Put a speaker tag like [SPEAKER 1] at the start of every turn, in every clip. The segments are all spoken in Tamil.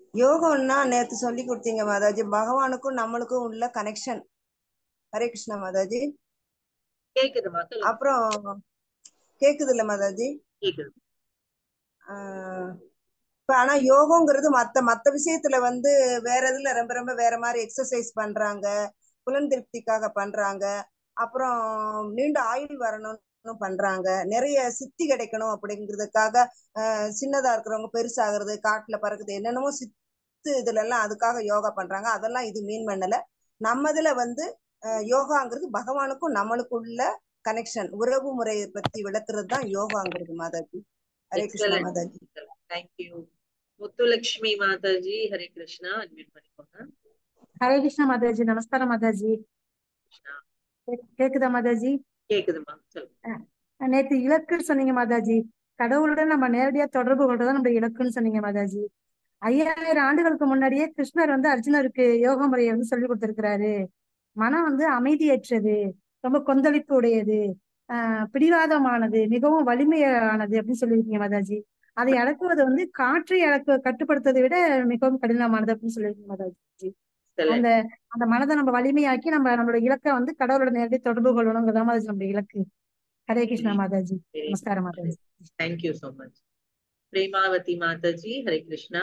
[SPEAKER 1] யோகம்னா நேத்து சொல்லி கொடுத்தீங்க மாதாஜி பகவானுக்கும் நம்மளுக்கும் உள்ள கனெக்ஷன் ஹரே கிருஷ்ணா மாதாஜி
[SPEAKER 2] கேக்குதுமா சொல்லுங்க
[SPEAKER 1] அப்புறம் கேக்குது இல்ல மாதாஜி
[SPEAKER 2] கேக்குது
[SPEAKER 1] ஆஹ் இப்ப ஆனா யோகங்கிறது மத்த மத்த விஷயத்துல வந்து வேற இதுல ரொம்ப ரொம்ப வேற மாதிரி எக்ஸசைஸ் பண்றாங்க புலன் திருப்திக்காக பண்றாங்க அப்புறம் நீண்ட ஆயுள் வரணும்னு பண்றாங்க நிறைய சித்தி கிடைக்கணும் அப்படிங்கிறதுக்காக ஆஹ் சின்னதா இருக்கிறவங்க பெருசாகிறது காட்டுல பறக்குது என்னென்னமோ சித்து இதுல எல்லாம் அதுக்காக யோகா பண்றாங்க அதெல்லாம் இது மீன் பண்ணல நம்ம இதுல வந்து ஆஹ் யோகாங்கிறது பகவானுக்கும் நம்மளுக்குள்ள கனெக்ஷன் உறவு முறையை பத்தி விளக்குறது தான் யோகாங்கிறது Mataji Hare Krishna
[SPEAKER 2] excellent
[SPEAKER 1] Mataji
[SPEAKER 2] thank you Muthulakshmi Mataji Hare Krishna admit பண்ணிக்கோங்க
[SPEAKER 3] ஹரே கிருஷ்ணா மாதாஜி நமஸ்காரம் மாதாஜி
[SPEAKER 2] கிருஷ்ணா
[SPEAKER 3] கே- கேக்குதா மாதாஜி
[SPEAKER 2] கேக்குதுமா சொல்லுங்க
[SPEAKER 3] அஹ் நேத்து இலக்குன்னு சொன்னீங்க மாதாஜி கடவுளுடன் நம்ம நேரடியா தொடர்பு கொள்றதா நம்ம இலக்குன்னு சொன்னீங்க மாதாஜி ஐயாயிரம் ஆண்டுகளுக்கு முன்னாடியே கிருஷ்ணர் வந்து அர்ஜுனருக்கு யோக முறையை வந்து சொல்லி கொடுத்திருக்கிறாரு மனம் வந்து அமைதியற்றது ரொம்ப கொந்தளிப்பு உடையது ஆஹ் பிடிவாதமானது மிகவும் வலிமையானது அப்படின்னு சொல்லியிருக்கீங்க மாதாஜி அதை அடக்குவது வந்து காற்றை அடக்கு கட்டுப்படுத்துவதை விட மிகவும் கடினமானது அப்படின்னு சொல்லியிருக்கீங்க மாதாஜி அந்த
[SPEAKER 2] எக்ஸலன்ட்
[SPEAKER 3] அந்த மனதை நம்ம வலிமையாக்கி நம்ம நம்மளோட இலக்கை வந்து கடவுளோட நேரடி தொடர்பு கொள்ளணுங்கிறதா மாதாஜி நம்ம இலக்கு ஹரே கிருஷ்ணா மாதாஜி
[SPEAKER 2] வெரி
[SPEAKER 3] நமஸ்காரம் Mataji
[SPEAKER 2] thank you so much Premavathi Mataji Hare Krishna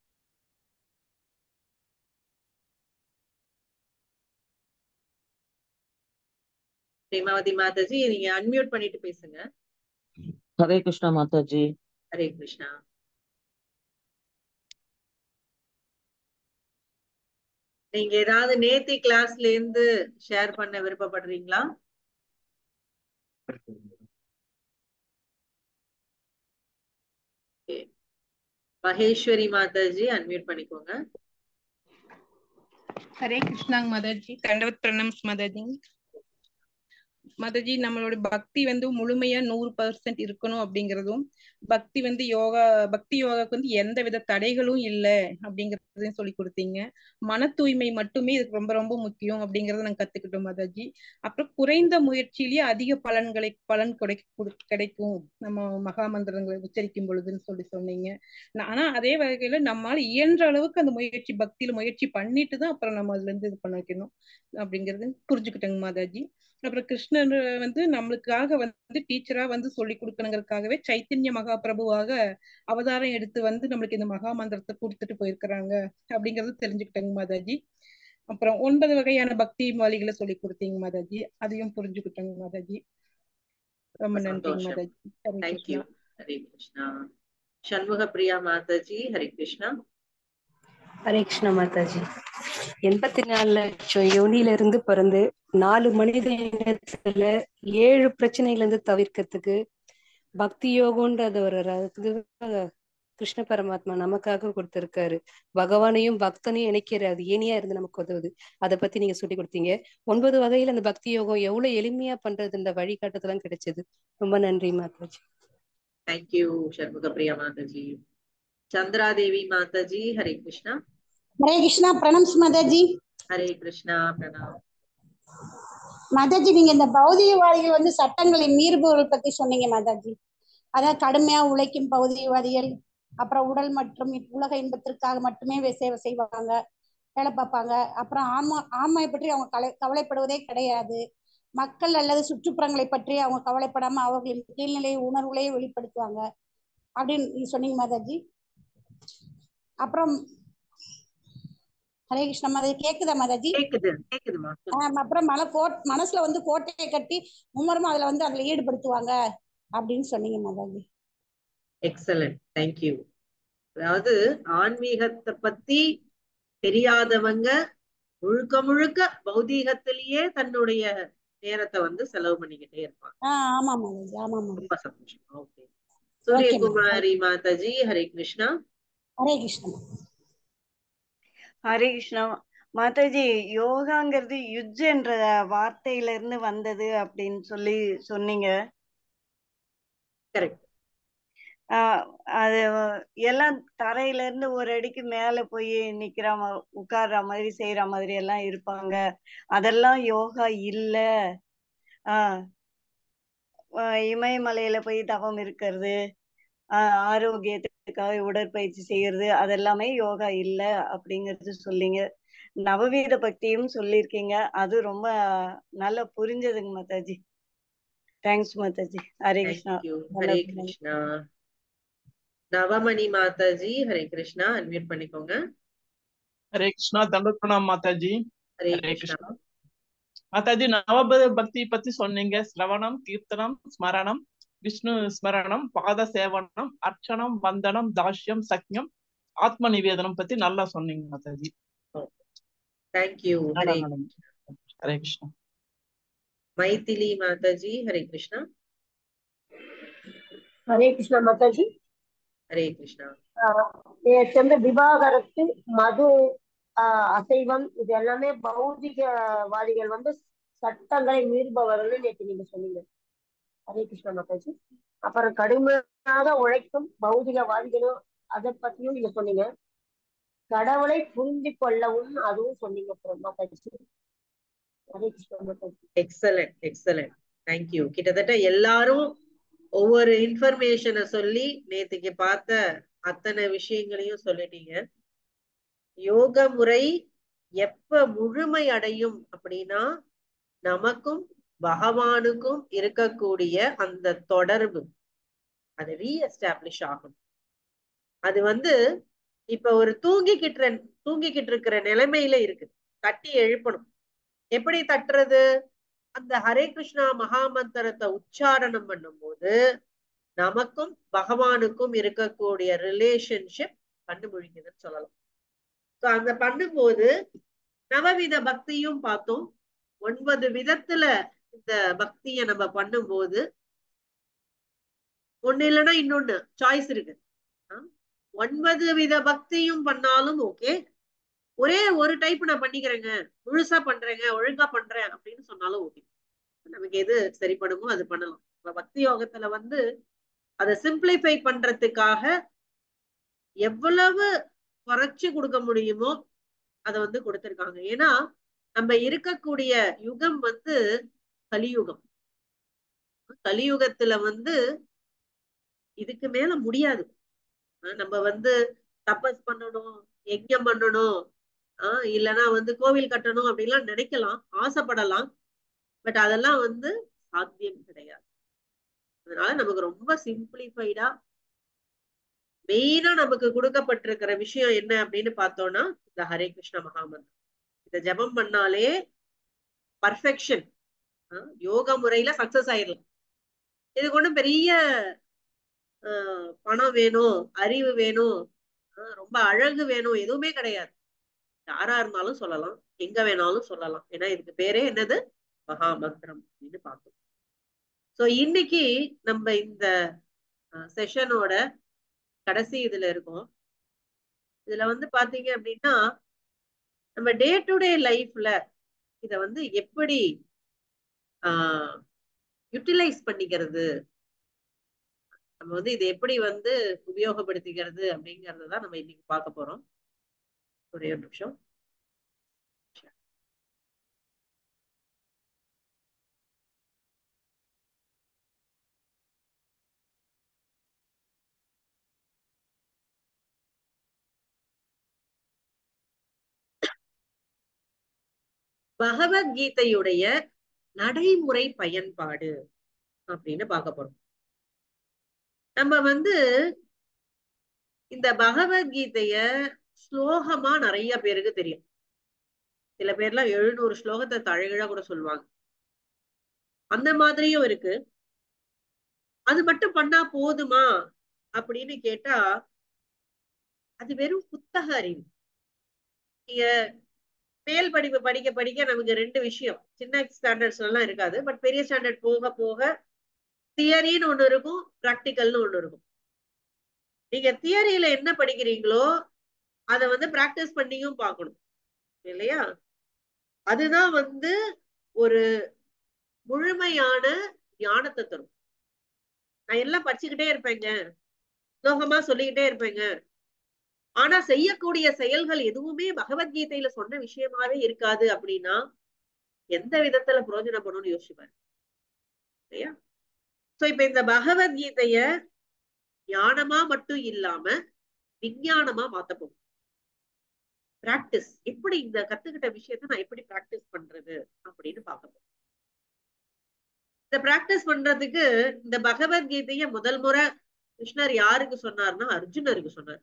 [SPEAKER 2] Premavathi Mataji நீங்க அன்மியூட் பண்ணிட்டு பேசுங்க
[SPEAKER 4] ஹரே கிருஷ்ணா மாதாஜி
[SPEAKER 2] ஹரே கிருஷ்ணா நீங்க ஏதாவது நேத்தி கிளாஸ்ல இருந்து ஷேர் பண்ண விருப்பப்படுறீங்களா Okay. மகேஸ்வரி மாதாஜி அன்மியூட் பண்ணிக்கோங்க
[SPEAKER 5] ஹரே கிருஷ்ணாங்க மாதாஜி தண்டவத் பிரணம்ஸ் மாதாஜி மாதாஜி நம்மளோட பக்தி வந்து முழுமையா நூறு பர்சன்ட் இருக்கணும் அப்படிங்கிறதும் பக்தி வந்து யோகா பக்தி யோகாக்கு வந்து எந்த வித தடைகளும் இல்லை அப்படிங்கறதையும் சொல்லி கொடுத்தீங்க மன தூய்மை மட்டுமே இதுக்கு ரொம்ப ரொம்ப முக்கியம் அப்படிங்கறத நாங்க கத்துக்கிட்டோம் மாதாஜி அப்புறம் குறைந்த முயற்சியிலேயே அதிக பலன்களை பலன் கிடை குடு- கிடைக்கும் நம்ம மகா மந்திரங்களை உச்சரிக்கும் பொழுதுன்னு சொல்லி சொன்னீங்க நா- ஆனா அதே வகையில நம்மால இயன்ற அளவுக்கு அந்த முயற்சி பக்தியில முயற்சி பண்ணிட்டு தான் அப்புறம் நம்ம அதுல இருந்து இது பண்ண வைக்கணும் அப்படிங்கறது புரிஞ்சுக்கிட்டேங்க மாதாஜி அப்புறம் கிருஷ்ணர் வந்து நம்மளுக்காக வந்து டீச்சரா வந்து சொல்லி கொடுக்கணுங்கிறதுக்காகவே சைத்தன்ய மகாபிரபுவாக அவதாரம் எடுத்து வந்து நம்மளுக்கு இந்த மகா மந்திரத்தை கொடுத்துட்டு போயிருக்கிறாங்க அப்படிங்கறது தெரிஞ்சுக்கிட்டேங்க மாதாஜி அப்புறம் ஒன்பது வகையான பக்தி வழிகளை சொல்லி கொடுத்தீங்க மாதாஜி அதையும் புரிஞ்சுக்கிட்டேங்க மாதாஜி ரொம்ப நன்றிங்க
[SPEAKER 2] சந்தோஷம்
[SPEAKER 5] மாதாஜி ஹரே
[SPEAKER 2] தேங்க்யூ
[SPEAKER 5] கிருஷ்ணா
[SPEAKER 2] ஹரே கிருஷ்ணா சண்முக பிரியா மாதாஜி ஹரே கிருஷ்ணா
[SPEAKER 6] ஹரே கிருஷ்ண மாதாஜி எண்பத்தி நாலு லட்சம் யோனியில இருந்து பிறந்து நாலு மனித இனத்துல ஏழு பிரச்சனைகள் இருந்து தவிர்க்கிறதுக்கு பக்தி யோகம்ன்றது ஒரு ர- இது கிருஷ்ண பரமாத்மா நமக்காக கொடுத்திருக்காரு பகவானையும் பக்தனையும் இணைக்கிற அது ஏனியா இருந்து நமக்கு உதவுது அதை பத்தி நீங்க சொல்லி கொடுத்தீங்க ஒன்பது வகையில அந்த பக்தி யோகம் எவ்வளவு எளிமையா பண்றது இந்த வழிகாட்டுதெல்லாம் கிடைச்சது ரொம்ப நன்றி மாதாஜி
[SPEAKER 2] தேங்க்யூ சண்முக பிரியா மாதாஜி சந்திராதேவி மாதாஜி ஹரே கிருஷ்ணா
[SPEAKER 7] ஹரே கிருஷ்ணா பிரணம்ஸ் மாதாஜி
[SPEAKER 2] ஹரே கிருஷ்ணா பிரணாம்
[SPEAKER 7] மாதாஜி நீங்க இந்த பௌதிகவாதிகள் வந்து சட்டங்களை மீறுபவர்கள் பத்தி சொன்னீங்க மாதாஜி அதாவது கடுமையா உழைக்கும் பௌதிகவாதிகள் அப்புறம் உடல் மற்றும் உலக இன்பத்திற்காக மட்டுமே வே- சேவை செய்வாங்க வேலை பார்ப்பாங்க அப்புறம் ஆன்மா ஆன்மாவை பற்றி அவங்க கலை கவலைப்படுவதே கிடையாது மக்கள் அல்லது சுற்றுப்புறங்களை பற்றி அவங்க கவலைப்படாம அவர்களின் கீழ்நிலை உணர்வுகளையே வெளிப்படுத்துவாங்க அப்படின்னு நீங்க சொன்னீங்க மாதாஜி அப்புறம் ஹரே கிருஷ்ணா மாதாஜி கேக்குதா மாதாஜி
[SPEAKER 2] கேக்குது கேக்குதுமா
[SPEAKER 7] ஆம், அப்புறம் மன கோட் மனசுல வந்து கோட்டையை கட்டி மும்மரமா அதுல வந்து அதுல ஈடுபடுத்துவாங்க அப்படின்னு சொன்னீங்க மாதாஜி
[SPEAKER 2] எக்ஸலண்ட் தேங்க்யூ அதாவது ஆன்மீகத்தை பத்தி தெரியாதவங்க முழுக்க முழுக்க பௌதீகத்திலேயே தன்னுடைய நேரத்தை வந்து செலவு பண்ணிக்கிட்டே இருப்பாங்க
[SPEAKER 7] ஆஹ் ஆமா மாதாஜி ஆமா மாதாஜி
[SPEAKER 2] ரொம்ப சந்தோஷம் ஓகே சூரியகுமாரி மாதாஜி ஹரே கிருஷ்ணா
[SPEAKER 7] ஹரே கிருஷ்ணா
[SPEAKER 8] ஹரே கிருஷ்ணா மாதாஜி யோகாங்கிறது யுஜ் என்ற வார்த்தையில இருந்து வந்தது அப்படின்னு சொல்லி சொன்னீங்க
[SPEAKER 2] கரெக்ட்
[SPEAKER 8] ஆஹ் அது எல்லாம் தரையில இருந்து ஒரு அடிக்கு மேல போய் நிக்கிற மா- உட்கார்ற மாதிரி செய்யற மாதிரி எல்லாம் இருப்பாங்க அதெல்லாம் யோகா இல்ல ஆஹ் ஆஹ் இமயமலையில போய் தவம் இருக்கிறது ஆஹ் ஆரோக்கியத்தை ஆரோக்கியத்துக்காக உடற்பயிற்சி செய்யறது அதெல்லாமே யோகா இல்ல அப்படிங்கறது சொல்லிங்க நவவீத பக்தியும் சொல்லியிருக்கீங்க அது ரொம்ப நல்லா புரிஞ்சதுங்க Mataji thanks Mataji Hare Krishna
[SPEAKER 2] thank you Hare Krishna Navamani Mataji Hare Krishna unmute பண்ணிக்கோங்க
[SPEAKER 9] ஹரே கிருஷ்ணா தண்டோத் பிரணாம் மாதாஜி
[SPEAKER 2] ஹரே
[SPEAKER 9] ஹரே
[SPEAKER 2] கிருஷ்ணா
[SPEAKER 9] கிருஷ்ணா மாதாஜி நவபத பக்தி பத்தி சொன்னீங்க சிரவணம் கீர்த்தனம் ஸ்மரணம் விஷ்ணு ஸ்மரணம் பாத சேவனம் அர்ச்சனம் வந்தனம் தாஷ்யம் சக்ஞம் ஆத்ம நிவேதனம் பத்தி நல்லா சொன்னீங்க மாதாஜி
[SPEAKER 2] தேங்க்யூ
[SPEAKER 9] நல்லா
[SPEAKER 2] ஹரே
[SPEAKER 9] நடந்து. ஹரே கிருஷ்ணா
[SPEAKER 2] மைதிலி மாதாஜி ஹரே கிருஷ்ணா
[SPEAKER 10] ஹரே கிருஷ்ணா மாதாஜி
[SPEAKER 2] ஹரே கிருஷ்ணா
[SPEAKER 10] ஆஹ் நேற்று வந்து விவாகரத்து மது ஆஹ் அசைவம் இது எல்லாமே பௌதிகவாதிகள் வந்து சட்டங்களை மீறுபவர்கள் நேற்று நீங்க சொன்னீங்க ஹரே கிருஷ்ணா மாதாஜி அப்புறம் கடுமையாக உழைக்கும் பௌதிகவாதிகளும் அதை பத்தியும் நீங்க சொன்னீங்க கடவுளை புரிந்து கொள்ளவும் அதுவும் சொன்னீங்க அப்புறம் Mataji Hare Krishna Mataji
[SPEAKER 2] excellent excellent thank you கிட்டத்தட்ட எல்லாரும் ஒவ்வொரு இன்ஃபர்மேஷனை சொல்லி நேத்துக்கு பார்த்த அத்தனை விஷயங்களையும் சொல்லிட்டீங்க யோக முறை எப்ப முழுமை அடையும் அப்படின்னா நமக்கும் பகவானுக்கும் இருக்கக்கூடிய அந்த தொடர்பு அது ரீஎஸ்டாப்ளிஷ் ஆகும் அது வந்து இப்ப ஒரு தூங்கிக்கிட்டு தூங்கிக்கிட்டு இருக்கிற நிலைமையில இருக்கு தட்டி எழுப்பணும் எப்படி தட்டுறது அந்த ஹரே கிருஷ்ணா மகாமந்திரத்தை உச்சாரணம் பண்ணும்போது நமக்கும் பகவானுக்கும் இருக்கக்கூடிய ரிலேஷன்ஷிப் கண்டுபிடிக்குதுன்னு சொல்லலாம் ஸோ அந்த பண்ணும்போது நவவித பக்தியும் பார்த்தோம் ஒன்பது விதத்துல இந்த பக்தியை நம்ம பண்ணும்போது ஒண்ணு இல்லைன்னா இன்னொன்னு சாய்ஸ் இருக்கு ஆ? ஒன்பது வித பக்தியும் பண்ணாலும் ஓகே ஒரே ஒரு டைப் நான் பண்ணிக்கிறேங்க முழுசா பண்றேங்க ஒழுங்கா பண்றேன் அப்படின்னு சொன்னாலும் ஓகே நமக்கு எது சரிப்படுமோ அது பண்ணலாம் இப்ப பக்தி யோகத்துல வந்து அதை சிம்பிளிஃபை பண்றதுக்காக எவ்வளவு குறைச்சு கொடுக்க முடியுமோ அதை வந்து கொடுத்திருக்காங்க ஏன்னா நம்ம இருக்கக்கூடிய யுகம் வந்து கலியுகம் கலியுகத்துல வந்து இதுக்கு மேல முடியாது அஹ் நம்ம வந்து தபஸ் பண்ணணும் யஜ்ஞம் பண்ணணும் ஆஹ் இல்லைன்னா வந்து கோவில் கட்டணும் அப்படின்லாம் நினைக்கலாம் ஆசைப்படலாம் பட் அதெல்லாம் வந்து சாத்தியம் கிடையாது அதனால நமக்கு ரொம்ப சிம்பிளிஃபைடா மெயினா நமக்கு கொடுக்கப்பட்டிருக்கிற விஷயம் என்ன அப்படின்னு பார்த்தோம்னா இந்த ஹரே கிருஷ்ண மகாமந்திரம் இத ஜெபம் பண்ணாலே பர்ஃபெக்ஷன் யோக முறையில சக்சஸ் ஆயிடலாம் இதுக்கு ஒண்ணும் பெரிய ஆஹ் பணம் வேணும் அறிவு வேணும் ஆஹ் ரொம்ப அழகு வேணும் எதுவுமே கிடையாது யாரா இருந்தாலும் சொல்லலாம் எங்க வேணாலும் சொல்லலாம் ஏன்னா இதுக்கு பேரே என்னது மகாமந்திரம் அப்படின்னு பார்த்தோம் சோ இன்னைக்கு நம்ம இந்த செஷனோட கடைசி இதுல இருக்கோம் இதுல வந்து பாத்தீங்க அப்படின்னா நம்ம டே டு டே லைஃப்ல இத வந்து எப்படி ஆஹ் யூட்டிலைஸ் பண்ணிக்கிறது நம்ம வந்து இதை எப்படி வந்து உபயோகப்படுத்திக்கிறது அப்படிங்கறத தான் நம்ம இன்னைக்கு பார்க்க போறோம் ஒரே ஒரு நிமிஷம் பகவத்கீதையுடைய நடைமுறை பயன்பாடு அப்படின்னு பார்க்க போறோம் நம்ம வந்து இந்த பகவத்கீதைய ஸ்லோகமா நிறைய பேருக்கு தெரியும் சில பேர்லாம் எழுநூறு ஸ்லோகத்தை தழகிழா கூட சொல்லுவாங்க அந்த மாதிரியும் இருக்கு அது மட்டும் பண்ணா போதுமா அப்படின்னு கேட்டா அது வெறும் புத்தக அறிவு நீங்க மேல் படிப்பு படிக்க படிக்க நமக்கு ரெண்டு விஷயம் சின்ன ஸ்டாண்டர்ட்ஸ்ல எல்லாம் இருக்காது பட் பெரிய ஸ்டாண்டர்ட் போக போக தியரின்னு ஒண்ணு இருக்கும் ப்ராக்டிக்கல்னு ஒண்ணு இருக்கும் நீங்க தியரியில என்ன படிக்கிறீங்களோ அதை வந்து பிராக்டிஸ் பண்ணியும் பார்க்கணும் இல்லையா அதுதான் வந்து ஒரு முழுமையான ஞானத்தை தரும் நான் எல்லாம் படிச்சுக்கிட்டே இருப்பேங்க ஸ்லோகமா சொல்லிக்கிட்டே இருப்பேங்க ஆனா செய்யக்கூடிய செயல்கள் எதுவுமே பகவத்கீதையில சொன்ன விஷயமாவே இருக்காது அப்படின்னா எந்த விதத்துல பிரயோஜனப்படும்னு யோசிப்பாரு இல்லையா சோ இப்ப இந்த பகவத்கீதைய ஞானமா மட்டும் இல்லாம விஞ்ஞானமா மாத்த போகும் பிராக்டிஸ் எப்படி இந்த கத்துக்கிட்ட விஷயத்த நான் எப்படி பிராக்டிஸ் பண்றது அப்படின்னு பார்க்க போறோம் இந்த பிராக்டிஸ் பண்றதுக்கு இந்த பகவத்கீதைய முதல் முறை கிருஷ்ணர் யாருக்கு சொன்னார்னா அர்ஜுனருக்கு சொன்னார்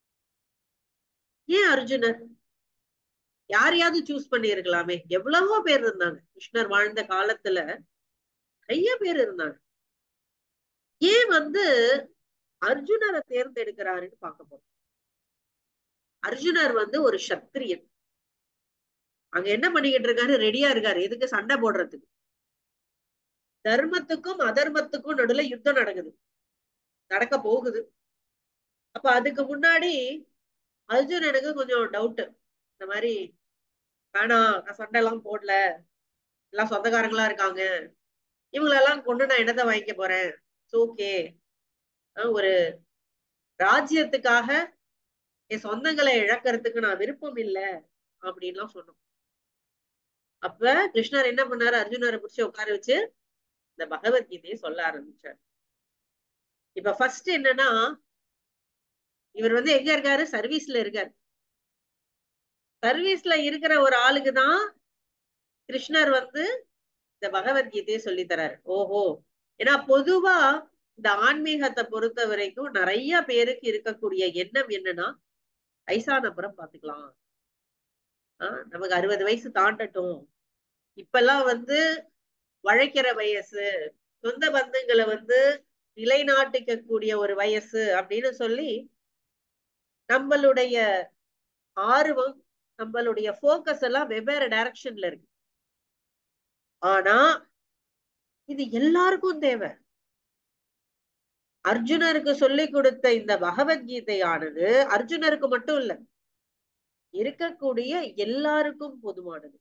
[SPEAKER 2] ஏன் அர்ஜுனர் யாரையாவது சூஸ் பண்ணி இருக்கலாமே எவ்வளவோ பேர் இருந்தாங்க கிருஷ்ணர் வாழ்ந்த காலத்துல நிறைய பேர் இருந்தாங்க ஏன் வந்து அர்ஜுனரை தேர்ந்தெடுக்கிறாருன்னு பார்க்க போறோம் அர்ஜுனர் வந்து ஒரு சத்திரியன் அங்க என்ன பண்ணிக்கிட்டு இருக்காரு ரெடியா இருக்காரு எதுக்கு சண்டை போடுறதுக்கு தர்மத்துக்கும் அதர்மத்துக்கும் நடுவுல யுத்தம் நடக்குது நடக்க போகுது அப்ப அதுக்கு முன்னாடி அர்ஜுனனுக்கு கொஞ்சம் டவுட் இந்த மாதிரி வேணாம் நான் சண்டை எல்லாம் போடல எல்லாம் சொந்தக்காரங்களா இருக்காங்க இவங்களெல்லாம் கொண்டு நான் என்னத்தை வாங்கிக்க போறேன் ஓகே ஒரு ராஜ்யத்துக்காக என் சொந்தங்களை இழக்கிறதுக்கு நான் விருப்பம் இல்லை அப்படின்லாம் சொன்னோம் அப்ப கிருஷ்ணர் என்ன பண்ணாரு அர்ஜுனரை பிடிச்சி உட்கார வச்சு இந்த பகவத்கீதையை சொல்ல ஆரம்பிச்சார் இப்ப ஃபர்ஸ்ட் என்னன்னா இவர் வந்து எங்க இருக்காரு சர்வீஸ்ல இருக்காரு சர்வீஸ்ல இருக்கிற ஒரு ஆளுக்கு தான் கிருஷ்ணர் வந்து இந்த பகவத்கீதையை சொல்லி தராரு ஓஹோ ஏன்னா பொதுவா இந்த ஆன்மீகத்தை பொறுத்த வரைக்கும் நிறைய பேருக்கு இருக்கக்கூடிய எண்ணம் என்னன்னா வயசானப்புறம் பாத்துக்கலாம் ஆஹ் நமக்கு அறுபது வயசு தாண்டட்டும் இப்பெல்லாம் வந்து வழைக்கிற வயசு சொந்த பந்தங்களை வந்து நிலைநாட்டிக்க கூடிய ஒரு வயசு அப்படின்னு சொல்லி நம்மளுடைய ஆர்வம் நம்மளுடைய போக்கஸ் எல்லாம் வெவ்வேறு டைரக்ஷன்ல இருக்கு ஆனா இது எல்லாருக்கும் தேவை அர்ஜுனருக்கு சொல்லி கொடுத்த இந்த பகவத்கீதையானது அர்ஜுனருக்கு மட்டும் இல்ல இருக்கக்கூடிய எல்லாருக்கும் பொதுவானது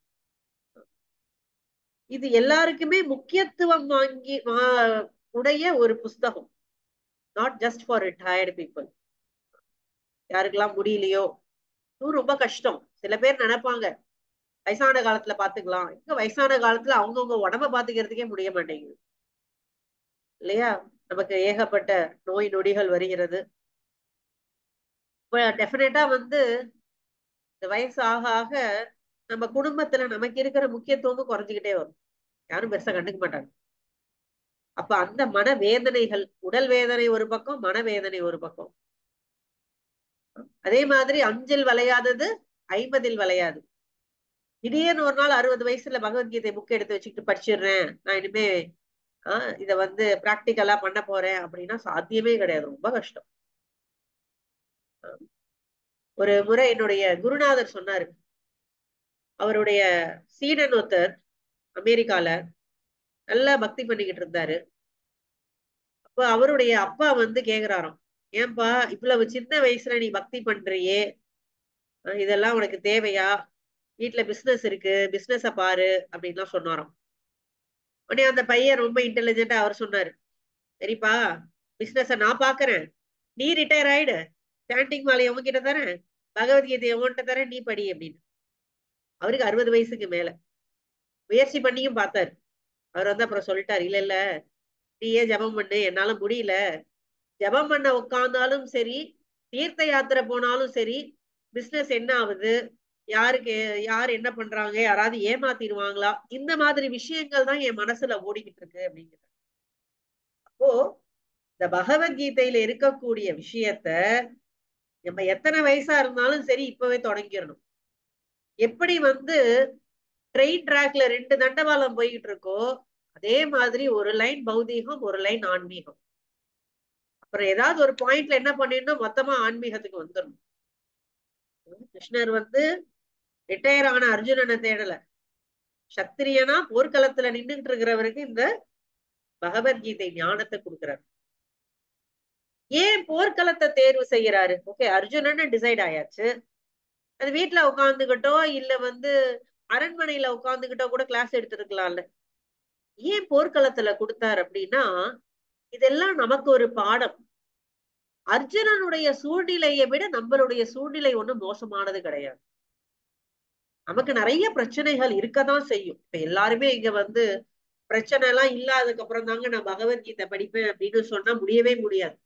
[SPEAKER 2] இது எல்லாருக்குமே முக்கியத்துவம் வாங்கி உடைய ஒரு புஸ்தகம் not just for retired people யாருக்கெல்லாம் முடியலையோ ரொம்ப கஷ்டம் சில பேர் நினைப்பாங்க வயசான காலத்துல பாத்துக்கலாம் எங்க வயசான காலத்துல அவங்கவுங்க உடம்ப பாத்துக்கிறதுக்கே முடிய மாட்டேங்குது இல்லையா நமக்கு ஏகப்பட்ட நோய் நொடிகள் வருகிறது இப்ப டெஃபினட்டா வந்து இந்த வயசு ஆக ஆக நம்ம குடும்பத்துல நமக்கு இருக்கிற முக்கியத்துவமும் குறைஞ்சுக்கிட்டே வரும் யாரும் பெருசா கண்டுக்க மாட்டாங்க அப்ப அந்த மன வேதனைகள் உடல் வேதனை ஒரு பக்கம் மனவேதனை ஒரு பக்கம் அதே மாதிரி அஞ்சில் வளையாதது ஐம்பதில் வளையாது திடீர்னு ஒரு நாள் அறுபது வயசுல பகவத்கீதை புக் எடுத்து வச்சுக்கிட்டு படிச்சிடுறேன் நான் இனிமே ஆஹ் இத வந்து பிராக்டிக்கலா பண்ண போறேன் அப்படின்னா சாத்தியமே கிடையாது ரொம்ப கஷ்டம் ஒரு முறை என்னுடைய குருநாதர் சொன்னாரு அவருடைய சீடன் ஒருத்தர் அமெரிக்கால நல்லா பக்தி பண்ணிக்கிட்டு இருந்தாரு அப்ப அவருடைய அப்பா வந்து கேக்குறாராம் ஏன்பா இவ்வளவு சின்ன வயசுல நீ பக்தி பண்றியே இதெல்லாம் உனக்கு தேவையா வீட்டுல பிசினஸ் இருக்கு பிசினஸ பாரு அப்படின்லாம் சொன்னாராம் உடனே அந்த பையன் ரொம்ப இன்டெலிஜென்டா அவர் சொன்னாரு சரிப்பா பிசினஸ நான் பாக்குறேன் நீ ரிட்டையர் ஆயிடு ஸ்டாண்டிங் மாலையை உங்ககிட்ட தரேன் பகவத்கீதை உன்கிட்ட தரேன் நீ படி அப்படின்னு அவருக்கு அறுபது வயசுக்கு மேல முயற்சி பண்ணியும் பார்த்தாரு அவர் வந்து அப்புறம் சொல்லிட்டாரு இல்ல இல்ல நீயே ஜபம் பண்ணு என்னால முடியல ஜபம் பண்ண உட்கார்ந்தாலும் சரி தீர்த்த யாத்திரை போனாலும் சரி பிசினஸ் என்ன ஆகுது யாருக்கு யார் என்ன பண்றாங்க யாராவது ஏமாத்திடுவாங்களா இந்த மாதிரி விஷயங்கள் தான் என் மனசுல ஓடிக்கிட்டு இருக்கு அப்படிங்கிற அப்போ இந்த பகவத்கீதையில இருக்கக்கூடிய விஷயத்த நம்ம எத்தனை வயசா இருந்தாலும் சரி இப்பவே தொடங்கிடணும் எப்படி வந்து ட்ரெயின் ட்ராக்ல ரெண்டு தண்டவாளம் போய்கிட்டு இருக்கோ அதே மாதிரி ஒரு லைன் பௌதீகம் ஒரு லைன் ஆன்மீகம் அப்புறம் ஏதாவது ஒரு பாயிண்ட்ல என்ன பண்ணிடணும் மொத்தமா ஆன்மீகத்துக்கு வந்துடணும் கிருஷ்ணர் வந்து ரிட்டையர் ஆன அர்ஜுனனை தேடல சத்திரியனா போர்க்களத்துல நின்றுட்டு இருக்கிறவருக்கு இந்த பகவத்கீதை ஞானத்தை கொடுக்கிறார் ஏன் போர்க்களத்தை தேர்வு செய்யறாரு ஓகே அர்ஜுனன்னு டிசைட் ஆயாச்சு அது வீட்டுல உட்காந்துக்கிட்டோ இல்ல வந்து அரண்மனையில உட்காந்துக்கிட்டோ கூட கிளாஸ் எடுத்திருக்கலாம்ல ஏன் போர்க்களத்துல கொடுத்தாரு அப்படின்னா இதெல்லாம் நமக்கு ஒரு பாடம் அர்ஜுனனுடைய சூழ்நிலையை விட நம்மளுடைய சூழ்நிலை ஒண்ணும் மோசமானது கிடையாது நமக்கு நிறைய பிரச்சனைகள் இருக்கதான் செய்யும் இப்ப எல்லாருமே இங்க வந்து பிரச்சனை எல்லாம் இல்லாததுக்கு அப்புறம் தாங்க நான் பகவத்கீதை படிப்பேன் அப்படின்னு சொன்னா முடியவே முடியாது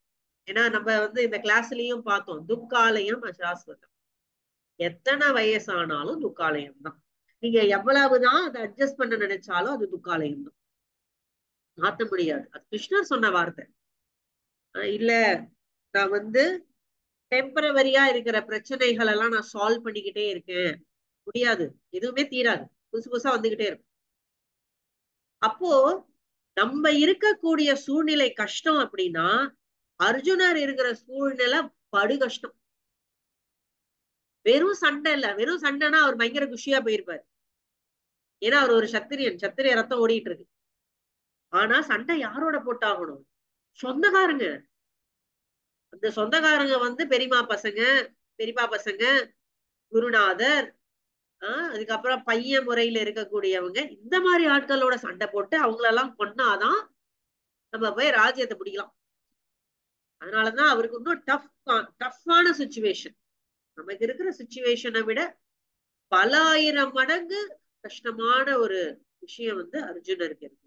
[SPEAKER 2] ஏன்னா நம்ம வந்து இந்த கிளாஸ்லயும் பார்த்தோம் துக்காலயம் அசாஸ்வதம் எத்தனை வயசானாலும் துக்காலயம் தான் நீங்க எவ்வளவுதான் அதை அட்ஜஸ்ட் பண்ண நினைச்சாலும் அது துக்காலயம் தான் மாத்த முடியாது அது கிருஷ்ணர் சொன்ன வார்த்தை அஹ் இல்ல நான் வந்து டெம்பரவரியா இருக்கிற பிரச்சனைகள் எல்லாம் நான் சால்வ் பண்ணிக்கிட்டே இருக்கேன் முடியாது எதுவுமே தீராது புதுசு புதுசா வந்துகிட்டே இருக்கும் அப்போ நம்ம இருக்கக்கூடிய சூழ்நிலை கஷ்டம் அப்படின்னா அர்ஜுனர் இருக்கிற சூழ்நிலை படு கஷ்டம் வெறும் சண்டை இல்ல வெறும் சண்டைனா அவர் பயங்கர குஷியா போயிருப்பாரு ஏன்னா அவர் ஒரு சத்திரியன் சத்திரிய ரத்தம் ஓடிட்டு இருக்கு ஆனா சண்டை யாரோட போட்டாகணும் சொந்தக்காரங்க அந்த சொந்தக்காரங்க வந்து பெரியமா பசங்க பெரியப்பா பசங்க குருநாதர் ஆஹ் அதுக்கப்புறம் பையன் முறையில இருக்கக்கூடியவங்க இந்த மாதிரி ஆட்களோட சண்டை போட்டு அவங்களெல்லாம் கொன்னாதான் நம்ம போய் ராஜ்யத்தை பிடிக்கலாம் அதனாலதான் அவருக்கு இன்னும் டஃப் டஃப்பான சுச்சுவேஷன் நமக்கு இருக்கிற சுச்சுவேஷனை விட பல ஆயிரம் மடங்கு கஷ்டமான ஒரு விஷயம் வந்து அர்ஜுனருக்கு இருக்கு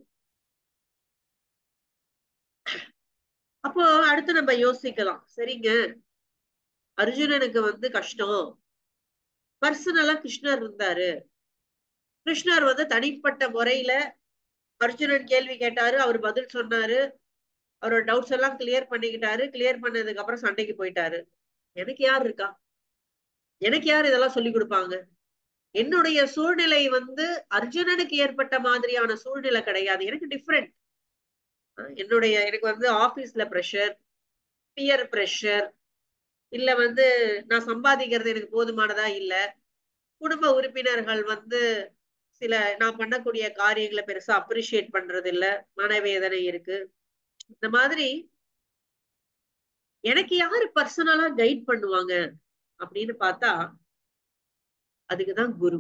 [SPEAKER 2] அப்போ அடுத்து நம்ம யோசிக்கலாம் சரிங்க அர்ஜுனனுக்கு வந்து கஷ்டம் பர்சனலா கிருஷ்ணர் இருந்தாரு கிருஷ்ணர் வந்து தனிப்பட்ட முறையில அர்ஜுனன் கேள்வி கேட்டாரு அவர் பதில் சொன்னாரு அவரோட டவுட்ஸ் எல்லாம் கிளியர் பண்ணிக்கிட்டாரு கிளியர் பண்ணதுக்கு அப்புறம் சண்டைக்கு போயிட்டாரு எனக்கு யார் இருக்கா எனக்கு யார் இதெல்லாம் சொல்லி கொடுப்பாங்க என்னுடைய சூழ்நிலை வந்து அர்ஜுனனுக்கு ஏற்பட்ட மாதிரியான சூழ்நிலை கிடையாது எனக்கு டிஃப்ரெண்ட் என்னுடைய எனக்கு வந்து ஆபீஸ்ல ப்ரெஷர் பியர் ப்ரெஷர் இல்ல வந்து நான் சம்பாதிக்கிறது எனக்கு போதுமானதா இல்ல குடும்ப உறுப்பினர்கள் வந்து சில நான் பண்ணக்கூடிய காரியங்களை பெருசா அப்ரிஷியேட் பண்றது இல்ல மனவேதனை இருக்கு இந்த மாதிரி எனக்கு யாரு பர்சனலா கைட் பண்ணுவாங்க அப்படின்னு பார்த்தா அதுக்குதான் குரு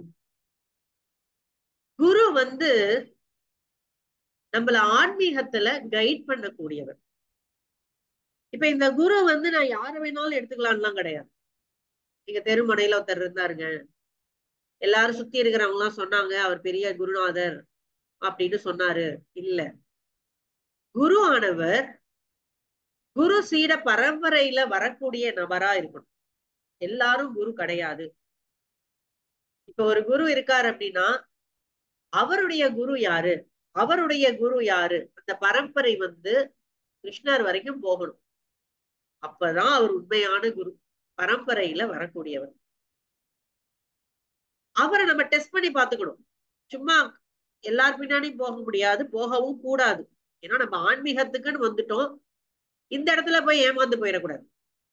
[SPEAKER 2] குரு வந்து நம்மள ஆன்மீகத்துல கைட் பண்ணக்கூடியவர் இப்ப இந்த குரு வந்து நான் யார வேணாலும் எடுத்துக்கலாம்லாம் கிடையாது நீங்க தெருமனையில ஒருத்தர் இருந்தாருங்க எல்லாரும் சுத்தி இருக்கிறவங்க எல்லாம் சொன்னாங்க அவர் பெரிய குருநாதர் அப்படின்னு சொன்னாரு இல்ல குரு ஆனவர் குரு சீட பரம்பரையில வரக்கூடிய நபரா இருக்கணும் எல்லாரும் குரு கிடையாது இப்ப ஒரு குரு இருக்காரு அப்படின்னா அவருடைய குரு யாரு அவருடைய குரு யாரு அந்த பரம்பரை வந்து கிருஷ்ணர் வரைக்கும் போகணும் அப்பதான் அவர் உண்மையான குரு பரம்பரையில வரக்கூடியவர் அவரை நம்ம டெஸ்ட் பண்ணி பாத்துக்கணும் சும்மா எல்லார் பின்னாடியும் போக முடியாது போகவும் கூடாது ஏன்னா நம்ம ஆன்மீகத்துக்குன்னு வந்துட்டோம் இந்த இடத்துல போய் ஏமாந்து போயிடக்கூடாது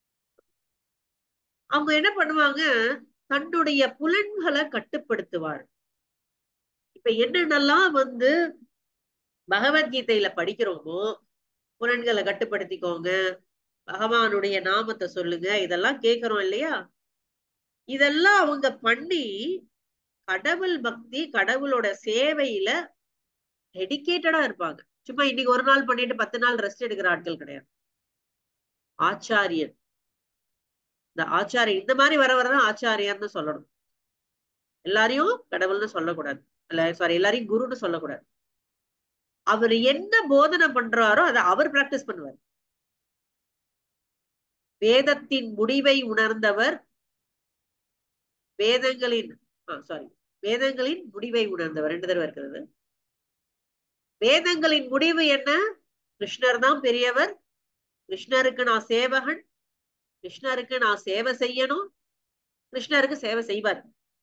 [SPEAKER 2] அவங்க என்ன பண்ணுவாங்க தன்னுடைய புலன்களை கட்டுப்படுத்துவார் இப்ப என்னென்னலாம் வந்து பகவத்கீதையில படிக்கிறோமோ புலன்களை கட்டுப்படுத்திக்கோங்க பகவானுடைய நாமத்தை சொல்லுங்க இதெல்லாம் கேக்குறோம் இல்லையா இதெல்லாம் அவங்க பண்ணி கடவுள் பக்தி கடவுளோட சேவையில டெடிக்கேட்டடா இருப்பாங்க சும்மா இன்னைக்கு ஒரு நாள் பண்ணிட்டு பத்து நாள் ரெஸ்ட் எடுக்கிற ஆட்கள் கிடையாது ஆச்சாரியன் இந்த ஆச்சாரியன் இந்த மாதிரி வர வரதான் ஆச்சாரியர்னு சொல்லணும் எல்லாரையும் கடவுள்னு சொல்லக்கூடாது இல்ல சாரி எல்லாரையும் குருன்னு சொல்லக்கூடாது அவர் என்ன போதனை பண்றாரோ அதை அவர் பிராக்டிஸ் பண்ணுவார் வேதத்தின் முடிவை உணர்ந்தவர் வேதங்களின் சாரி வேதங்களின் முடிவை உணர்ந்தவர் ரெண்டு தடவை இருக்கிறது வேதங்களின் முடிவு என்ன கிருஷ்ணர் தான் பெரியவர் கிருஷ்ணருக்கு நான் சேவகன் கிருஷ்ணருக்கு நான் சேவை செய்யணும் கிருஷ்ணருக்கு சேவை செய்வார்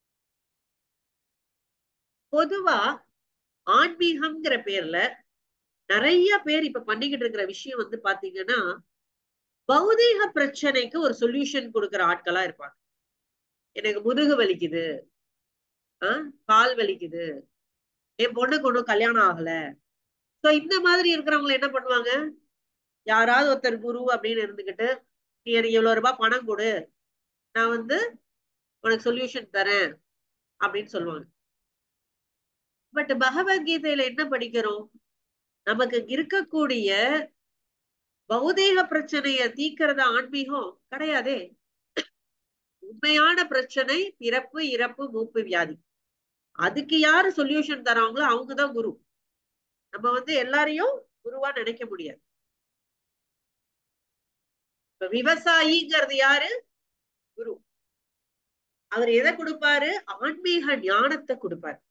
[SPEAKER 2] பொதுவா ஆன்மீகம்ங்கிற பேர்ல நிறைய பேர் இப்ப பண்ணிக்கிட்டு இருக்கிற விஷயம் வந்து பாத்தீங்கன்னா பௌதீக பிரச்சனைக்கு ஒரு சொல்யூஷன் கொடுக்கிற ஆட்களா இருப்பாங்க எனக்கு முதுகு வலிக்குது ஆஹ் கால் வலிக்குது என் பொண்ணுக்கு ஒன்றும் கல்யாணம் ஆகல சோ இந்த மாதிரி இருக்கிறவங்க என்ன பண்ணுவாங்க யாராவது ஒருத்தர் குரு அப்படின்னு இருந்துகிட்டு நீ எனக்கு இவ்வளவு ரூபாய் பணம் கொடு நான் வந்து உனக்கு சொல்யூஷன் தரேன் அப்படின்னு சொல்லுவாங்க பட் பகவத்கீதையில என்ன படிக்கிறோம் நமக்கு இருக்கக்கூடிய பௌதீக பிரச்சனைய தீக்கிறத ஆன்மீகம் கிடையாதே உண்மையான பிரச்சனை பிறப்பு இறப்பு மூப்பு வியாதி அதுக்கு யாரு சொல்யூஷன் தராங்களோ அவங்கதான் குரு நம்ம வந்து எல்லாரையும் குருவா நினைக்க முடியாது இப்ப விவசாயிங்கிறது யாரு குரு அவர் எதை கொடுப்பாரு ஆன்மீக ஞானத்தை கொடுப்பாரு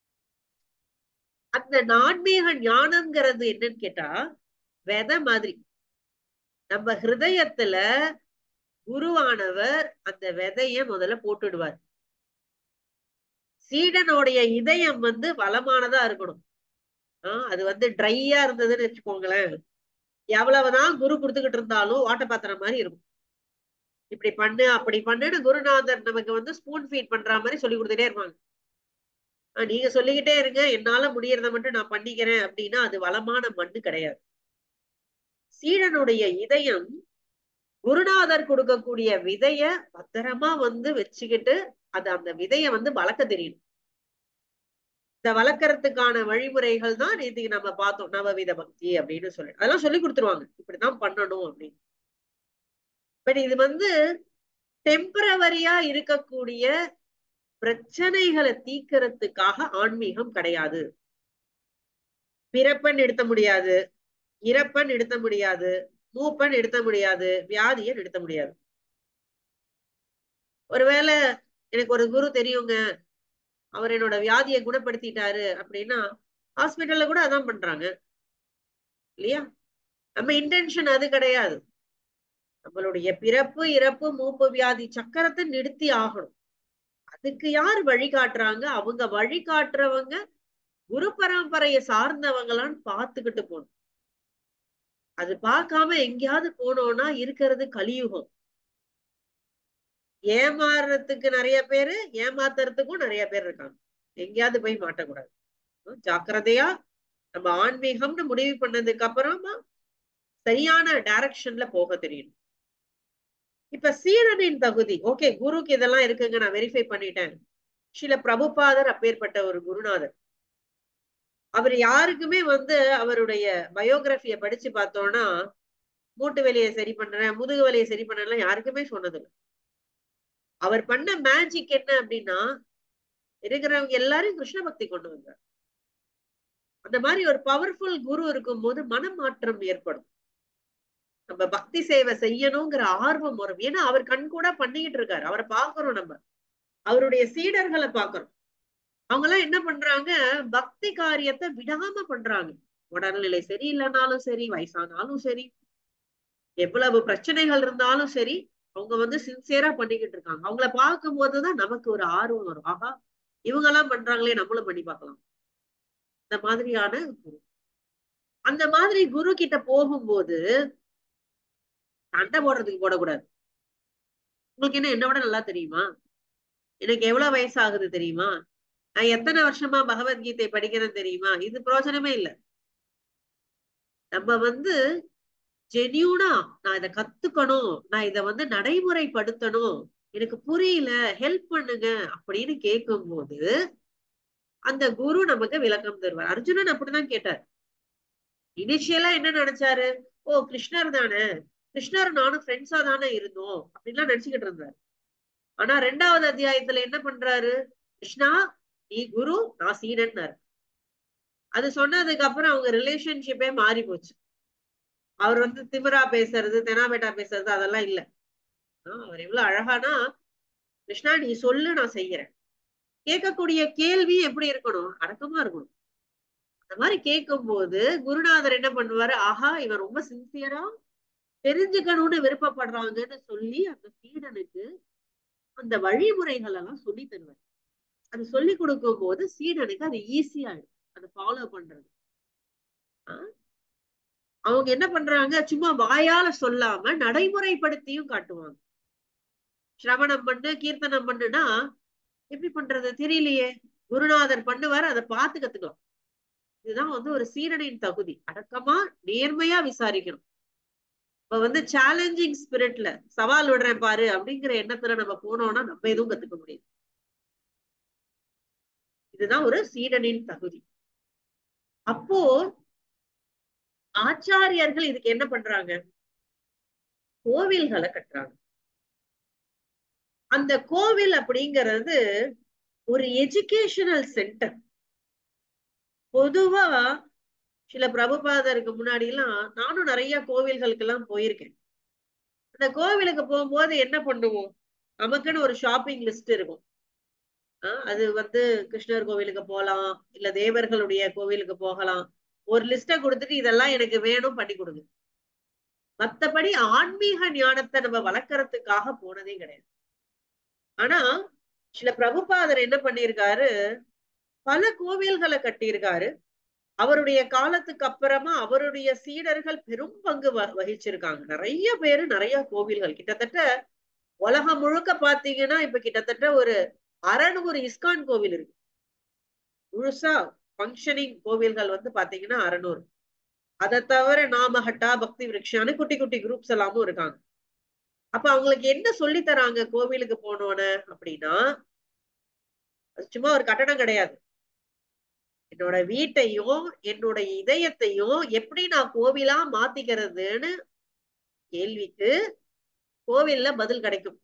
[SPEAKER 2] அந்த ஆன்மீக ஞானம்ங்கிறது என்னன்னு கேட்டா விதை மாதிரி நம்ம ஹிருதயத்துல குருவானவர் அந்த விதைய முதல்ல போட்டுடுவார் சீடனுடைய இதயம் வந்து வளமானதா இருக்கணும் ஆஹ் அது வந்து ட்ரையா இருந்ததுன்னு வச்சுக்கோங்களேன் எவ்வளவுதான் குரு கொடுத்துக்கிட்டு இருந்தாலும் ஓட்ட பாத்திரம் மாதிரி இருக்கும் இப்படி பண்ணு அப்படி பண்ணுன்னு குருநாதர் நமக்கு வந்து ஸ்பூன் ஃபீட் பண்ற மாதிரி சொல்லி கொடுத்துட்டே இருப்பாங்க ஆஹ் நீங்க சொல்லிக்கிட்டே இருங்க என்னால முடியறத மட்டும் நான் பண்ணிக்கிறேன் அப்படின்னா அது வளமான மண்ணு கிடையாது சீடனுடைய இதயம் குருநாதர் கொடுக்கக்கூடிய விதைய பத்திரமா வந்து வச்சுக்கிட்டு அது அந்த விதைய வந்து வளர்க்க தெரியணும் இந்த வளர்க்கறதுக்கான வழிமுறைகள் தான் நேற்றுக்கு நம்ம பார்த்தோம் நவவித பக்தி அப்படின்னு சொல்லி அதெல்லாம் சொல்லி கொடுத்துருவாங்க இப்படிதான் பண்ணணும் அப்படின்னு பட் இது வந்து டெம்பரவரியா இருக்கக்கூடிய பிரச்சனைகளை தீக்கிறதுக்காக ஆன்மீகம் கிடையாது பிறப்பன் நிறுத்த முடியாது இறப்பன் நிறுத்த முடியாது மூப்பன் நிறுத்த முடியாது வியாதியை நிறுத்த முடியாது ஒருவேளை எனக்கு ஒரு குரு தெரியுங்க அவர் என்னோட வியாதியை குணப்படுத்திட்டாரு அப்படின்னா ஹாஸ்பிட்டல்ல கூட அதான் பண்றாங்க இல்லையா நம்ம இன்டென்ஷன் அது கிடையாது நம்மளுடைய பிறப்பு இறப்பு மூப்பு வியாதி சக்கரத்தை நிறுத்தி ஆகணும் அதுக்கு யார் வழிகாட்டுறாங்க அவங்க வழிகாட்டுறவங்க குரு பரம்பரையை சார்ந்தவங்களான்னு பார்த்துக்கிட்டு போகணும் அது பார்க்காம எங்கேயாவது போனோம்னா இருக்கிறது கலியுகம் ஏமாறுறதுக்கு நிறைய பேரு ஏமாத்துறதுக்கும் நிறைய பேர் இருக்காங்க எங்கேயாவது போய் மாட்டக்கூடாது ஜாக்கிரதையா நம்ம ஆன்மீகம்னு முடிவு பண்ணதுக்கு அப்புறமா சரியான டைரக்ஷன்ல போக தெரியணும் இப்ப சீரனின் தகுதி ஓகே குருக்கு இதெல்லாம் இருக்குங்க நான் வெரிஃபை பண்ணிட்டேன் சில பிரபுபாதர் அப்பேற்பட்ட ஒரு குருநாதர் அவர் யாருக்குமே வந்து அவருடைய பயோகிராஃபிய படிச்சு பார்த்தோம்னா மூட்டு வலியை சரி பண்றேன் முதுகு வலியை சரி பண்றேன் யாருக்குமே சொன்னதில்லை அவர் பண்ண மேஜிக் என்ன அப்படின்னா இருக்கிறவங்க எல்லாரும் கிருஷ்ண பக்தி கொண்டு வந்தார் அந்த மாதிரி ஒரு பவர்ஃபுல் குரு இருக்கும் போது மனமாற்றம் ஏற்படும் நம்ம பக்தி சேவை செய்யணுங்கிற ஆர்வம் வரும் ஏன்னா அவர் கண் கூட பண்ணிக்கிட்டு இருக்காரு அவரை பாக்குறோம் நம்ம அவருடைய சீடர்களை பாக்குறோம் அவங்க எல்லாம் என்ன பண்றாங்க பக்தி காரியத்தை விடாம பண்றாங்க உடல்நிலை சரியில்லைனாலும் சரி வயசானாலும் சரி எவ்வளவு பிரச்சனைகள் இருந்தாலும் சரி அவங்க வந்து சின்சியரா பண்ணிக்கிட்டு இருக்காங்க அவங்கள பார்க்கும் போதுதான் நமக்கு ஒரு ஆர்வம் வரும் ஆஹா இவங்க எல்லாம் பண்றாங்களே நம்மளும் பண்ணி பார்க்கலாம் இந்த மாதிரியான குரு அந்த மாதிரி குரு கிட்ட போகும்போது சண்டை போடுறதுக்கு போடக்கூடாது உங்களுக்கு என்ன என்ன விட நல்லா தெரியுமா எனக்கு எவ்வளவு வயசாகுது தெரியுமா நான் எத்தனை வருஷமா பகவத்கீதை படிக்கிறேன் தெரியுமா இது பிரோஜனமே இல்லை நம்ம வந்து ஜெனியூனா நான் இதை கத்துக்கணும் நான் இதை வந்து நடைமுறைப்படுத்தணும் எனக்கு புரியல ஹெல்ப் பண்ணுங்க அப்படின்னு கேட்கும் போது அந்த குரு நமக்கு விளக்கம் தருவார் அர்ஜுனன் அப்படிதான் கேட்டார் இனிஷியலா என்ன நினைச்சாரு ஓ கிருஷ்ணர் தானே கிருஷ்ணர் நானும் ஃப்ரெண்ட்ஸா தானே இருந்தோம் அப்படின்லாம் நினைச்சுக்கிட்டு இருந்தாரு ஆனா ரெண்டாவது அத்தியாயத்துல என்ன பண்றாரு கிருஷ்ணா நீ குரு நான் சீடன்னாரு அது சொன்னதுக்கு அப்புறம் அவங்க ரிலேஷன்ஷிப்பே மாறி போச்சு அவர் வந்து திமிரா பேசுறது தெனாபேட்டா பேசுறது அதெல்லாம் இல்ல அவர் எவ்வளவு அழகானா கிருஷ்ணா நீ சொல்லு நான் செய்யறேன் கேட்கக்கூடிய கேள்வி எப்படி இருக்கணும் அடக்கமா இருக்கணும் அந்த மாதிரி கேட்கும் போது குருநாதர் என்ன பண்ணுவாரு ஆஹா இவன் ரொம்ப சின்சியரா தெரிஞ்சுக்கணும்னு விருப்பப்படுறாங்கன்னு சொல்லி அந்த சீடனுக்கு அந்த வழிமுறைகள் எல்லாம் சொல்லி தருவார் அது சொல்லி கொடுக்கும் போது சீடனுக்கு அது ஈஸியாயிடும் அதை ஃபாலோ பண்றது அவங்க என்ன பண்றாங்க சும்மா வாயால சொல்லாம நடைமுறைப்படுத்தியும் காட்டுவாங்க சிரவணம் பண்ணு கீர்த்தனம் பண்ணுனா எப்படி பண்றது தெரியலையே குருநாதர் பண்ணுவார் அதை பார்த்து கத்துக்கலாம் இதுதான் வந்து ஒரு சீரனின் தகுதி அடக்கமா நேர்மையா விசாரிக்கணும் இப்ப வந்து சேலஞ்சிங் ஸ்பிரிட்ல சவால் விடுறேன் பாரு அப்படிங்கிற எண்ணத்துல நம்ம போனோம்னா நம்ம எதுவும் கத்துக்க முடியாது இதுதான் ஒரு சீடனின் தகுதி அப்போ ஆச்சாரியர்கள் இதுக்கு என்ன பண்றாங்க கோவில்களை கட்டுறாங்க அந்த கோவில் அப்படிங்கிறது ஒரு எஜுகேஷனல் சென்டர் பொதுவா சில பிரபுபாதருக்கு முன்னாடி எல்லாம் நானும் நிறைய கோவில்களுக்கு எல்லாம் போயிருக்கேன் அந்த கோவிலுக்கு போகும்போது என்ன பண்ணுவோம் நமக்குன்னு ஒரு ஷாப்பிங் லிஸ்ட் இருக்கும் ஆஹ் அது வந்து கிருஷ்ணர் கோவிலுக்கு போகலாம் இல்ல தேவர்களுடைய கோவிலுக்கு போகலாம் ஒரு லிஸ்ட கொடுத்துட்டு இதெல்லாம் எனக்கு வேணும் பண்ணி கொடுங்க மத்தபடி ஆன்மீக ஞானத்தை நம்ம வளர்க்கறதுக்காக போனதே கிடையாது ஆனா சில பிரபுபாதர் என்ன பண்ணியிருக்காரு பல கோவில்களை கட்டியிருக்காரு அவருடைய காலத்துக்கு அப்புறமா அவருடைய சீடர்கள் பெரும் பங்கு வ- வகிச்சிருக்காங்க நிறைய பேரு நிறைய கோவில்கள் கிட்டத்தட்ட உலகம் முழுக்க பாத்தீங்கன்னா இப்ப கிட்டத்தட்ட ஒரு அறநூறு இஸ்கான் கோவில் இருக்கு முழுசா ஃபங்க்ஷனிங் கோவில்கள் வந்து பாத்தீங்கன்னா அறநூறு அதை தவிர நாமஹட்டா பக்தி விருக்ஷான்னு குட்டி குட்டி குரூப்ஸ் எல்லாமும் இருக்காங்க அப்ப அவங்களுக்கு என்ன சொல்லி தராங்க கோவிலுக்கு போனோன்னு அப்படின்னா அது சும்மா ஒரு கட்டடம் கிடையாது என்னோட வீட்டையும் என்னோட இதயத்தையும் எப்படி நான் கோவிலா மாத்திக்கிறதுன்னு கேள்விக்கு கோவில்ல பதில் கிடைக்கும்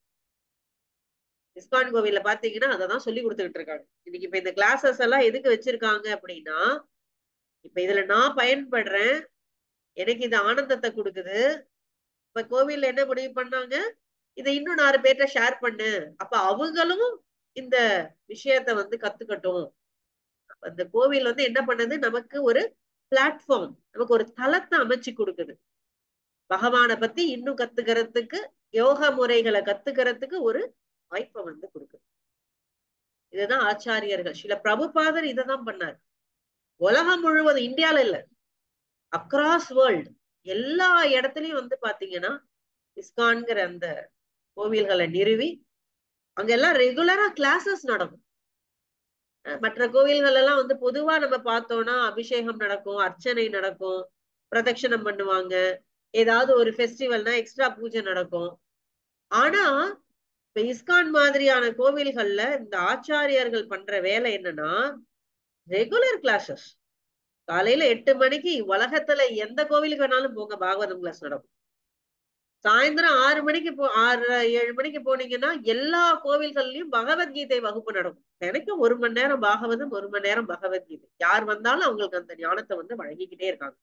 [SPEAKER 2] இஸ்கான் கோவில்ல பாத்தீங்கன்னா அததான் சொல்லி கொடுத்துக்கிட்டு இருக்காங்க இன்னைக்கு இப்ப இந்த கிளாஸஸ் எல்லாம் எதுக்கு வச்சிருக்காங்க அப்படின்னா இப்ப இதுல நான் பயன்படுறேன் எனக்கு இது ஆனந்தத்தை கொடுக்குது இப்ப கோவில்ல என்ன முடிவு பண்ணாங்க இதை இன்னும் நாலு பேர்ட்ட ஷேர் பண்ணு அப்ப அவங்களும் இந்த விஷயத்த வந்து கத்துக்கட்டும் அப்ப இந்த கோவில் வந்து என்ன பண்ணுது நமக்கு ஒரு பிளாட்ஃபார்ம் நமக்கு ஒரு தளத்தை அமைச்சு கொடுக்குது பகவானை பத்தி இன்னும் கத்துக்கிறதுக்கு யோக முறைகளை கத்துக்கிறதுக்கு ஒரு வாய்ப்பை வந்து கொடுக்குது இதுதான் ஆச்சாரியர்கள் சில பிரபுபாதர் இததான் பண்ணார் உலகம் முழுவதும் இந்தியால இல்ல அக்ராஸ் வேர்ல்டு எல்லா இடத்துலயும் வந்து பாத்தீங்கன்னா இஸ்கான்ங்கிற அந்த கோவில்களை நிறுவி அங்கெல்லாம் ரெகுலரா கிளாஸஸ் நடக்கும் அஹ் மற்ற கோவில்கள் எல்லாம் வந்து பொதுவா நம்ம பார்த்தோம்னா அபிஷேகம் நடக்கும் அர்ச்சனை நடக்கும் பிரதட்சணம் பண்ணுவாங்க ஏதாவது ஒரு ஃபெஸ்டிவல்னா எக்ஸ்ட்ரா பூஜை நடக்கும் ஆனா இப்ப இஸ்கான் மாதிரியான கோவில்கள்ல இந்த ஆச்சாரியர்கள் பண்ற வேலை என்னன்னா ரெகுலர் கிளாஸஸ் காலையில எட்டு மணிக்கு உலகத்துல எந்த கோவிலுக்கு வேணாலும் போங்க பாகவதம் கிளாஸ் நடக்கும் சாயந்தரம் ஆறு மணிக்கு போ ஆறு ஏழு மணிக்கு போனீங்கன்னா எல்லா கோவில்கள்லயும் பகவத்கீதை வகுப்பு நடக்கும் எனக்கும் ஒரு மணி நேரம் பாகவதம் ஒரு மணி நேரம் பகவத்கீதை யார் வந்தாலும் அவங்களுக்கு அந்த ஞானத்தை வந்து வழங்கிக்கிட்டே இருக்காங்க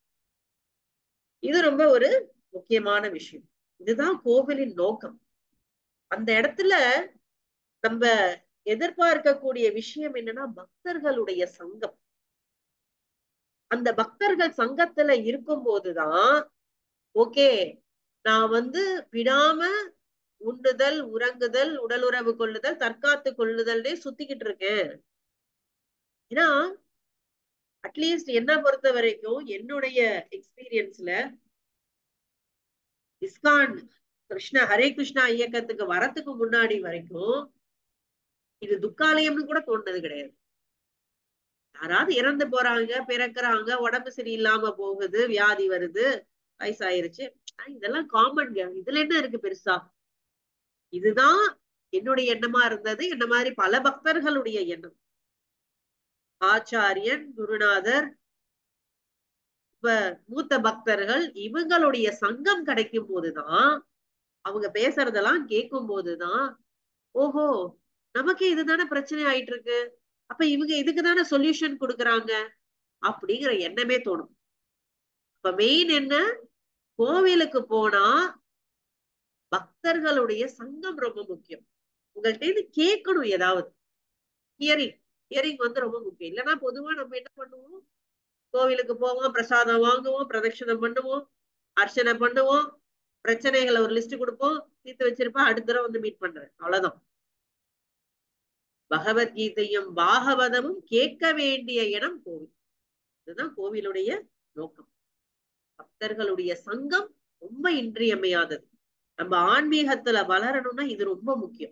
[SPEAKER 2] இது ரொம்ப ஒரு முக்கியமான விஷயம் இதுதான் கோவிலின் நோக்கம் அந்த இடத்துல நம்ம எதிர்பார்க்கக்கூடிய விஷயம் என்னன்னா பக்தர்களுடைய சங்கம் அந்த பக்தர்கள் சங்கத்துல இருக்கும் போதுதான் ஓகே நான் வந்து விடாம உண்ணுதல் உறங்குதல் உடலுறவு கொள்ளுதல் தற்காத்து கொள்ளுதல்னே சுத்திக்கிட்டு இருக்கேன் ஏன்னா அட்லீஸ்ட் என்ன பொறுத்த வரைக்கும் என்னுடைய எக்ஸ்பீரியன்ஸ்ல இஸ்கான் கிருஷ்ண ஹரே கிருஷ்ணா இயக்கத்துக்கு வரத்துக்கு முன்னாடி வரைக்கும் இது துக்காலயம்னு கூட தோணுனது கிடையாது யாராவது இறந்து போறாங்க பிறக்குறாங்க உடம்பு சரியில்லாம போகுது வியாதி வருது வயசாயிருச்சு ஆஹ் இதெல்லாம் காமன் இதுல என்ன இருக்கு பெருசா இதுதான் என்னுடைய எண்ணமா இருந்தது என்ன மாதிரி பல பக்தர்களுடைய எண்ணம் ஆச்சாரியன் குருநாதர் இப்ப மூத்த பக்தர்கள் இவங்களுடைய சங்கம் கிடைக்கும் போதுதான் அவங்க பேசுறதெல்லாம் கேட்கும் போதுதான் ஓஹோ நமக்கே இதுதானே பிரச்சனை ஆயிட்டு இருக்கு அப்ப இவங்க இதுக்கு தானே சொல்யூஷன் கொடுக்குறாங்க அப்படிங்கிற எண்ணமே தோணும் இப்ப மெயின் என்ன கோவிலுக்கு போனா பக்தர்களுடைய சங்கம் ரொம்ப முக்கியம் உங்கள்ட்ட இருந்து கேட்கணும் ஏதாவது ஹியரிங் ஹியரிங் வந்து ரொம்ப முக்கியம் இல்லைன்னா பொதுவா நம்ம என்ன பண்ணுவோம் கோவிலுக்கு போவோம் பிரசாதம் வாங்குவோம் பிரதட்சணம் பண்ணுவோம் அர்ச்சனை பண்ணுவோம் பிரச்சனைகளை ஒரு லிஸ்ட் கொடுப்போம் தீர்த்து வச்சிருப்பா அடுத்த தடவை வந்து மீட் பண்றேன் அவ்வளவுதான் பகவத்கீதையும் பாகவதமும் கேட்க வேண்டிய இடம் கோவில் இதுதான் கோவிலுடைய நோக்கம் பக்தர்களுடைய சங்கம் ரொம்ப இன்றியமையாதது நம்ம ஆன்மீகத்துல வளரணும்னா இது ரொம்ப முக்கியம்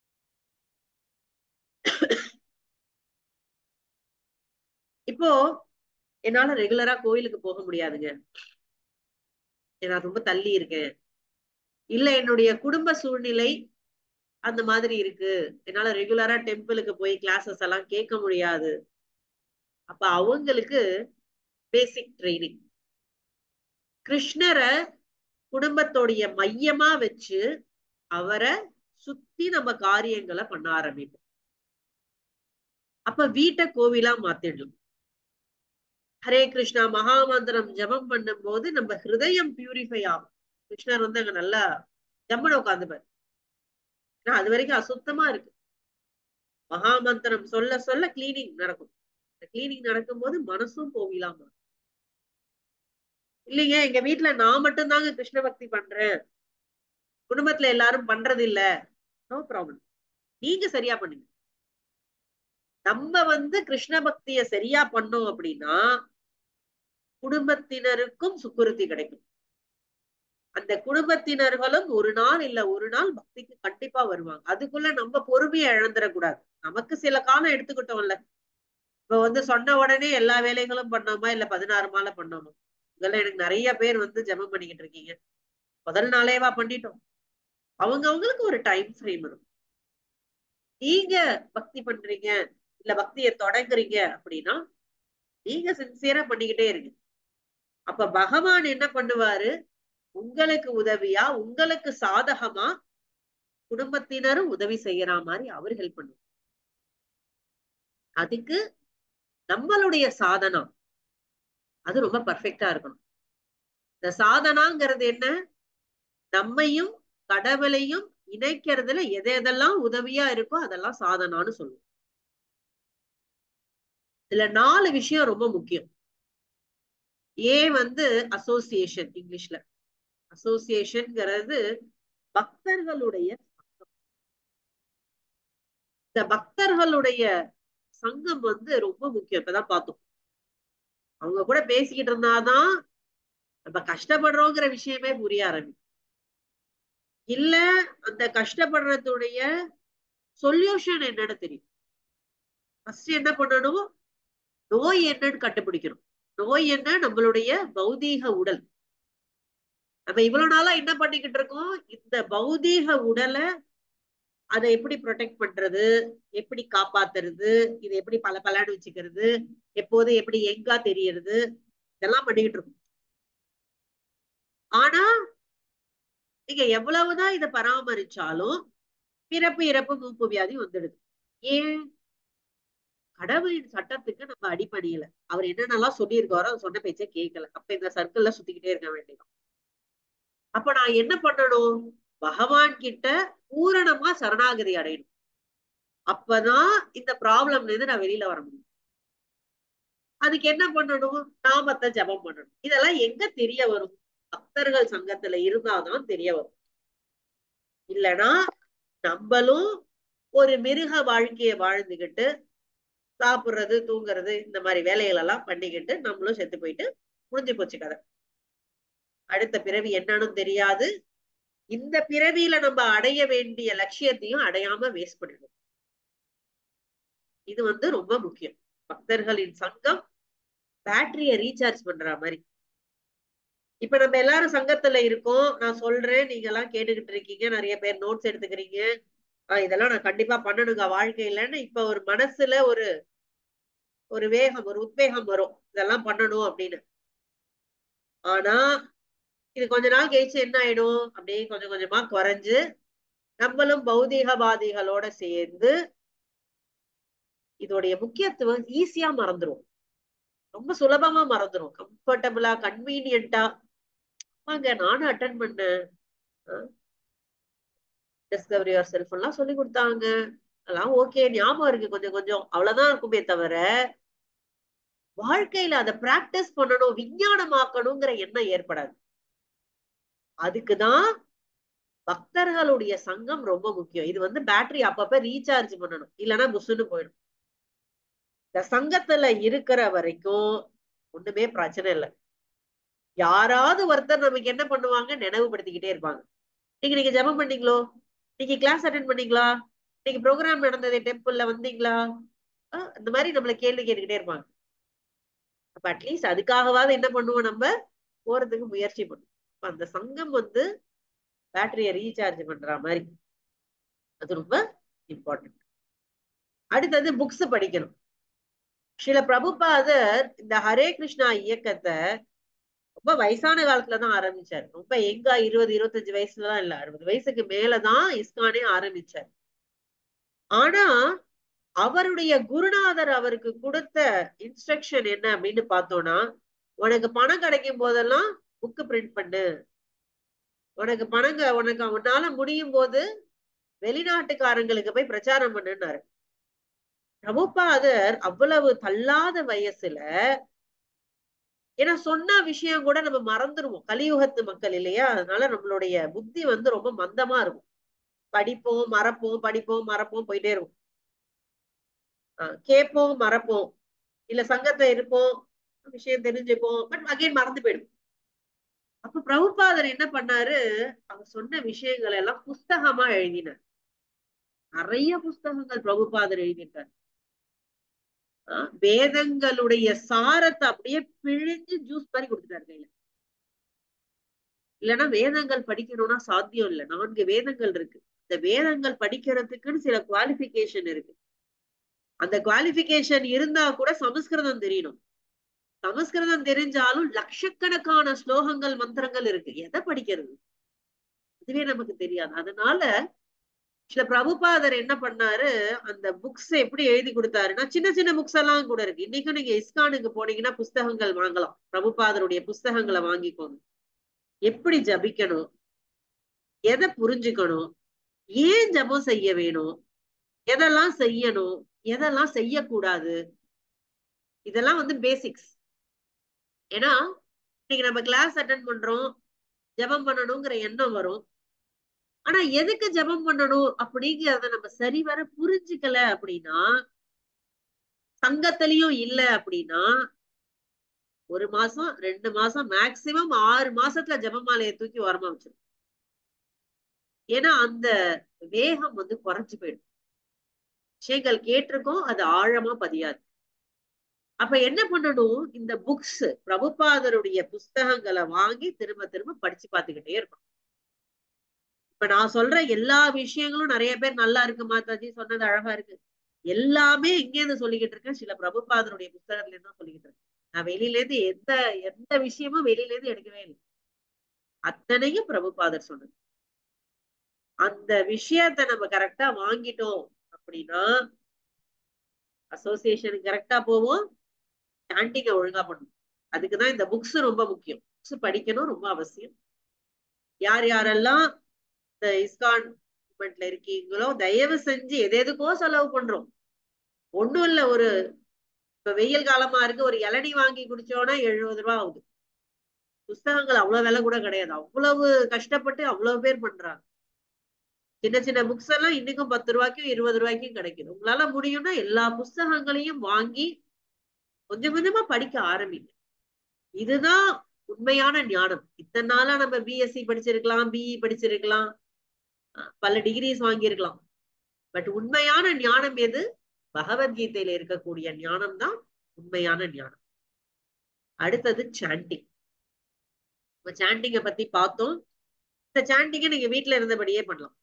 [SPEAKER 2] இப்போ என்னால ரெகுலரா கோயிலுக்கு போக முடியாதுங்க நான் ரொம்ப தள்ளி இருக்கேன் இல்ல என்னுடைய குடும்ப சூழ்நிலை அந்த மாதிரி இருக்கு என்னால ரெகுலரா டெம்பிளுக்கு போய் கிளாஸஸ் எல்லாம் கேட்க முடியாது அப்ப அவங்களுக்கு பேசிக் ட்ரைனிங் கிருஷ்ணரை குடும்பத்தோடைய மையமா வச்சு அவரை சுத்தி நம்ம காரியங்களை பண்ண ஆரம்பிப்போம் அப்ப வீட்டை கோவிலா மாத்திடலாம் ஹரே கிருஷ்ணா மகாமந்திரம் ஜபம் பண்ணும் போது நம்ம ஹிருதயம் பியூரிஃபை ஆகும் கிருஷ்ணர் வந்து அங்க நல்லா ஜம்முன உட்காந்துப்பாரு ஏன்னா அது வரைக்கும் அசுத்தமா இருக்கு மகாமந்திரம் சொல்ல சொல்ல கிளீனிங் நடக்கும் இந்த கிளீனிங் நடக்கும்போது மனசும் கோவிலாமா இல்லைங்க எங்க வீட்டுல நான் மட்டும்தாங்க கிருஷ்ண பக்தி பண்றேன் குடும்பத்துல எல்லாரும் பண்றது இல்ல நோ ப்ராப்ளம் நீங்க சரியா பண்ணுங்க நம்ம வந்து கிருஷ்ண பக்திய சரியா பண்ணோம் அப்படின்னா குடும்பத்தினருக்கும் சுக்குருத்தி கிடைக்கும் அந்த குடும்பத்தினர்களும் ஒரு நாள் இல்ல ஒரு நாள் பக்திக்கு கண்டிப்பா வருவாங்க அதுக்குள்ள நம்ம பொறுமையை இழந்துடக்கூடாது நமக்கு சில காலம் எடுத்துக்கிட்டோம்ல இப்ப வந்து சொன்ன உடனே எல்லா வேலைகளும் பண்ணோமா இல்ல பதினாறு மாலை பண்ணோமா இதெல்லாம் எனக்கு நிறைய பேர் வந்து ஜெபம் பண்ணிக்கிட்டு இருக்கீங்க முதல் நாளேவா பண்ணிட்டோம் அவங்க அவங்களுக்கு ஒரு டைம் ஃப்ரேம் இருக்கும் நீங்க பக்தி பண்றீங்க இல்ல பக்தியை தொடங்குறீங்க அப்படின்னா நீங்க சின்சியரா பண்ணிக்கிட்டே இருங்க அப்ப பகவான் என்ன பண்ணுவாரு உங்களுக்கு உதவியா உங்களுக்கு சாதகமா குடும்பத்தினரும் உதவி செய்யற மாதிரி அவர் ஹெல்ப் பண்ணுவார் அதுக்கு நம்மளுடைய சாதனா அது ரொம்ப பர்ஃபெக்டா இருக்கணும் இந்த சாதனாங்கிறது என்ன நம்மையும் கடவுளையும் இணைக்கிறதுல எது எதெல்லாம் உதவியா இருக்கோ அதெல்லாம் சாதனான்னு சொல்லுவோம் இதுல நாலு விஷயம் ரொம்ப முக்கியம் ஏ வந்து அசோசியேஷன் இங்கிலீஷ்ல அசோசியேஷன்ங்கிறது பக்தர்களுடைய சங்கம் இந்த பக்தர்களுடைய சங்கம் வந்து ரொம்ப முக்கியம் இப்பதான் பார்த்தோம் அவங்க கூட பேசிக்கிட்டு இருந்தாதான் நம்ம கஷ்டப்படுறோங்கிற விஷயமே புரிய ஆரம்பிக்கும் இல்ல அந்த கஷ்டப்படுறதுடைய சொல்யூஷன் என்னன்னு தெரியும் ஃபர்ஸ்ட் என்ன பண்ணணும் நோய் என்னன்னு கண்டுபிடிக்கணும் நோய் என்ன நம்மளுடைய பௌதீக உடல் நம்ம இவ்வளவு நாளா என்ன பண்ணிக்கிட்டு இருக்கோம் இந்த பௌதீக உடலை அதை எப்படி ப்ரொடெக்ட் பண்றது எப்படி காப்பாத்துறது இதை எப்படி பல பலன்னு வச்சுக்கிறது எப்போது எப்படி எங்கா தெரியறது இதெல்லாம் பண்ணிக்கிட்டு இருக்கோம் ஆனா நீங்க எவ்வளவுதான் இதை பராமரிச்சாலும் பிறப்பு இறப்பு மூப்பு வியாதி வந்துடுது ஏன் கடவுளின் சட்டத்துக்கு நம்ம அடிப்படையில அவர் என்னென்னலாம் சொல்லியிருக்காரோ அவர் சொன்ன பேச்சை கேட்கல அப்ப இந்த சர்க்கிள்ல சுத்திக்கிட்டே இருக்க வேண்டியது அப்ப நான் என்ன பண்ணணும் பகவான் கிட்ட பூரணமா சரணாகதி அடையணும் அப்பதான் இந்த ப்ராப்ளம்ல இருந்து நான் வெளியில வர முடியும் அதுக்கு என்ன பண்ணணும் நாமத்தை ஜபம் பண்ணணும் இதெல்லாம் எங்க தெரிய வரும் பக்தர்கள் சங்கத்துல இருந்தாதான் தெரிய வரும் இல்லைன்னா நம்மளும் ஒரு மிருக வாழ்க்கைய வாழ்ந்துகிட்டு சாப்பிடுறது தூங்குறது இந்த மாதிரி வேலைகள் எல்லாம் பண்ணிக்கிட்டு நம்மளும் செத்து போயிட்டு முடிஞ்சு போச்சு கதை அடுத்த பிறவி என்னன்னு தெரியாது இந்த பிறவியில நம்ம அடைய வேண்டிய லட்சியத்தையும் அடையாம வேஸ்ட் பண்ணிடும் இது வந்து ரொம்ப முக்கியம் பக்தர்களின் சங்கம் பேட்டரிய ரீசார்ஜ் பண்ற மாதிரி இப்ப நம்ம எல்லாரும் சங்கத்துல இருக்கோம் நான் சொல்றேன் நீங்க எல்லாம் கேட்டுக்கிட்டு இருக்கீங்க நிறைய பேர் நோட்ஸ் எடுத்துக்கிறீங்க ஆஹ் இதெல்லாம் நான் கண்டிப்பா பண்ணணுங்க வாழ்க்கையிலன்னு இப்ப ஒரு மனசுல ஒரு ஒரு வேகம் ஒரு உத்வேகம் வரும் இதெல்லாம் பண்ணணும் அப்படின்னு ஆனா இது கொஞ்ச நாள் கழிச்சு என்ன ஆயிடும் அப்படியே கொஞ்சம் கொஞ்சமா குறைஞ்சு நம்மளும் பௌதீகவாதிகளோட சேர்ந்து இதோடைய முக்கியத்துவம் ஈஸியா மறந்துரும் ரொம்ப சுலபமா மறந்துரும் கம்ஃபர்டபுளா கன்வீனியன்ட்டா வாங்க நானும் அட்டன் பண்ணேன் டிஸ்கவரி யுவர் செல்ஃப் எல்லாம் சொல்லி கொடுத்தாங்க அதெல்லாம் ஓகே ஞாபகம் இருக்கு கொஞ்சம் கொஞ்சம் அவ்வளவுதான் இருக்குமே தவிர வாழ்க்கையில அதை பிராக்டிஸ் பண்ணணும் விஞ்ஞானமாக்கணுங்கிற எண்ணம் ஏற்படாது அதுக்குதான் பக்தர்களுடைய சங்கம் ரொம்ப முக்கியம் இது வந்து பேட்டரி அப்பப்ப ரீசார்ஜ் பண்ணணும் இல்லைன்னா புஷ்னு போயிடும் இந்த சங்கத்துல இருக்கிற வரைக்கும் ஒண்ணுமே பிரச்சனை இல்லை யாராவது ஒருத்தர் நமக்கு என்ன பண்ணுவாங்க நினைவுபடுத்திக்கிட்டே இருப்பாங்க நீங்க நீங்க ஜெபம் பண்ணீங்களோ நீங்க கிளாஸ் அட்டன் பண்ணீங்களா நீங்க ப்ரோக்ராம் நடந்தது டெம்பிள்ல வந்தீங்களா இந்த மாதிரி நம்மள கேள்வி கேட்டுக்கிட்டே இருப்பாங்க அப்ப அட்லீஸ்ட் அதுக்காகவாவது என்ன பண்ணுவோம் நம்ம போறதுக்கு முயற்சி பண்ணுவோம் அப்ப அந்த சங்கம் வந்து பேட்டரிய ரீசார்ஜ் பண்ற மாதிரி அது ரொம்ப இம்பார்ட்டன்ட் அடுத்தது புக்ஸ் படிக்கணும் சில பிரபுபாதர் இந்த ஹரே கிருஷ்ணா இயக்கத்தை ரொம்ப வயசான காலத்துலதான் ஆரம்பிச்சாரு ரொம்ப எங்க இருபது இருபத்தஞ்சு வயசுலதான் இல்ல அறுபது வயசுக்கு மேலதான் இஸ்கானே ஆரம்பிச்சார் ஆனா அவருடைய குருநாதர் அவருக்கு கொடுத்த இன்ஸ்ட்ரக்ஷன் என்ன அப்படின்னு பார்த்தோம்னா உனக்கு பணம் கிடைக்கும் போதெல்லாம் புக்கு பிரிண்ட் பண்ணு உனக்கு பணங்க உனக்கு உன்னால முடியும் போது வெளிநாட்டுக்காரங்களுக்கு போய் பிரச்சாரம் பண்ணுனாரு பிரபுபாதர் அவ்வளவு தள்ளாத வயசுல ஏன்னா சொன்ன விஷயம் கூட நம்ம மறந்துருவோம் கலியுகத்து மக்கள் இல்லையா அதனால நம்மளுடைய புத்தி வந்து ரொம்ப மந்தமா இருக்கும் படிப்போம் மறப்போம் படிப்போம் மறப்போம் போயிட்டே இருக்கும் ஆஹ் கேட்போம் மறப்போம் இல்ல சங்கத்துல இருப்போம் விஷயம் தெரிஞ்சுப்போம் பட் அகைன் மறந்து போயிடும் அப்ப பிரபுபாதர் என்ன பண்ணாரு அவர் சொன்ன விஷயங்கள் எல்லாம் புஸ்தகமா எழுதினார் நிறைய புஸ்தகங்கள் பிரபுபாதர் எழுதிட்டார் ஆஹ் வேதங்களுடைய சாரத்தை அப்படியே பிழிஞ்சு ஜூஸ் மாதிரி கொடுத்துட்டாரு கையில இல்லைன்னா வேதங்கள் படிக்கணும்னா சாத்தியம் இல்லை நான்கு வேதங்கள் இருக்கு இந்த வேதங்கள் படிக்கிறதுக்குன்னு சில குவாலிபிகேஷன் இருக்கு அந்த குவாலிபிகேஷன் இருந்தா கூட சமஸ்கிருதம் தெரியணும் சமஸ்கிருதம் தெரிஞ்சாலும் லட்சக்கணக்கான ஸ்லோகங்கள் மந்திரங்கள் இருக்கு எதை படிக்கிறது அதுவே நமக்கு தெரியாது அதனால சில பிரபுபாதர் என்ன பண்ணாரு அந்த புக்ஸ் எப்படி எழுதி கொடுத்தாருன்னா சின்ன சின்ன புக்ஸ் எல்லாம் கூட இருக்கு இன்னைக்கும் நீங்க இஸ்கானுக்கு போனீங்கன்னா புஸ்தகங்கள் வாங்கலாம் பிரபுபாதருடைய புஸ்தகங்களை வாங்கிக்கோங்க எப்படி ஜபிக்கணும் எதை புரிஞ்சுக்கணும் ஏன் ஜபம் செய்ய வேணும் எதெல்லாம் செய்யணும் எதெல்லாம் செய்யக்கூடாது இதெல்லாம் வந்து பேசிக்ஸ் ஏன்னா இன்னைக்கு நம்ம கிளாஸ் அட்டன் பண்றோம் ஜபம் பண்ணணுங்கிற எண்ணம் வரும் ஆனா எதுக்கு ஜபம் பண்ணணும் அப்படிங்கிறத நம்ம சரிவர புரிஞ்சுக்கல அப்படின்னா சங்கத்திலயும் இல்ல அப்படின்னா ஒரு மாசம் ரெண்டு மாசம் மேக்சிமம் ஆறு மாசத்துல ஜபமாலையை தூக்கி ஓரமா வச்சிடும் ஏன்னா அந்த வேகம் வந்து குறைஞ்சு போயிடும் விஷயங்கள் கேட்டிருக்கோம் அது ஆழமா பதியாது அப்ப என்ன பண்ணணும் இந்த புக்ஸ் பிரபுபாதருடைய புஸ்தகங்களை வாங்கி திரும்ப திரும்ப படிச்சு பார்த்துக்கிட்டே இருக்கணும் இப்ப நான் சொல்ற எல்லா விஷயங்களும் நிறைய பேர் நல்லா இருக்கு மாதாஜி சொன்னது அழகா இருக்கு எல்லாமே எங்க இருந்து சொல்லிக்கிட்டு இருக்கேன் சில பிரபுபாதருடைய புஸ்தகத்துல இருந்து தான் சொல்லிக்கிட்டு இருக்கேன் நான் வெளியில இருந்து எந்த எந்த விஷயமும் வெளியில இருந்து எடுக்கவே இல்லை அத்தனையும் பிரபுபாதர் சொன்னது அந்த விஷயத்த நம்ம கரெக்டா வாங்கிட்டோம் அப்படின்னா அசோசியேஷனுக்கு கரெக்டா போவோம் சாண்டிங்க ஒழுங்கா பண்ணணும் அதுக்குதான் இந்த புக்ஸ் ரொம்ப முக்கியம் புக்ஸ் படிக்கணும் ரொம்ப அவசியம் யார் யாரெல்லாம் இந்த இஸ்கான் மூமெண்ட்ல இருக்கீங்களோ தயவு செஞ்சு எது எதுக்கோ செலவு பண்றோம் ஒண்ணும் இல்ல ஒரு இப்ப வெயில் காலமா இருக்கு ஒரு இளநி வாங்கி குடிச்சோன்னா எழுபது ரூபா ஆகுது புஸ்தகங்கள் அவ்வளவு விலை கூட கிடையாது அவ்வளவு கஷ்டப்பட்டு அவ்வளவு பேர் பண்றாங்க சின்ன சின்ன புக்ஸ் எல்லாம் இன்னைக்கும் பத்து ரூபாய்க்கும் இருபது ரூபாய்க்கும் கிடைக்குது உங்களால முடியும்னா எல்லா புஸ்தகங்களையும் வாங்கி கொஞ்சம் கொஞ்சமா படிக்க ஆரம்பிங்க இதுதான் உண்மையான ஞானம் இத்தனை நாளா நம்ம பிஎஸ்சி படிச்சிருக்கலாம் பிஇ படிச்சிருக்கலாம் பல டிகிரிஸ் வாங்கியிருக்கலாம் பட் உண்மையான ஞானம் எது பகவத்கீதையில இருக்கக்கூடிய ஞானம் தான் உண்மையான ஞானம் அடுத்தது சாண்டிங் சாண்டிங்க பத்தி பார்த்தோம் இந்த சாண்டிங்கை நீங்க வீட்டுல இருந்தபடியே பண்ணலாம்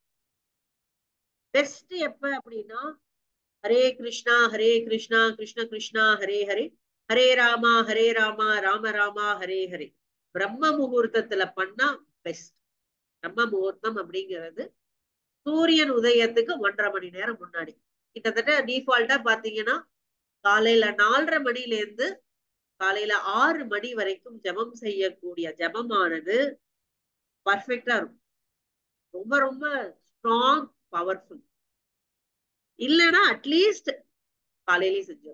[SPEAKER 2] பெஸ்ட் எப்ப அப்படின்னா ஹரே கிருஷ்ணா ஹரே கிருஷ்ணா கிருஷ்ண கிருஷ்ணா ஹரே ஹரே ஹரே ராமா ஹரே ராமா ராம ராமா ஹரே ஹரே பிரம்ம முகூர்த்தத்துல பண்ணா பெஸ்ட் பிரம்ம முகூர்த்தம் அப்படிங்கிறது சூரியன் உதயத்துக்கு ஒன்றரை மணி நேரம் முன்னாடி கிட்டத்தட்ட டிஃபால்ட்டா பாத்தீங்கன்னா காலையில நாலரை மணில இருந்து காலையில ஆறு மணி வரைக்கும் ஜபம் செய்யக்கூடிய ஜபமானது பர்ஃபெக்டா இருக்கும் ரொம்ப ரொம்ப ஸ்ட்ராங் பவர்ஃபுல் இல்லைன்னா அட்லீஸ்ட் காலையிலேயே செஞ்சோம்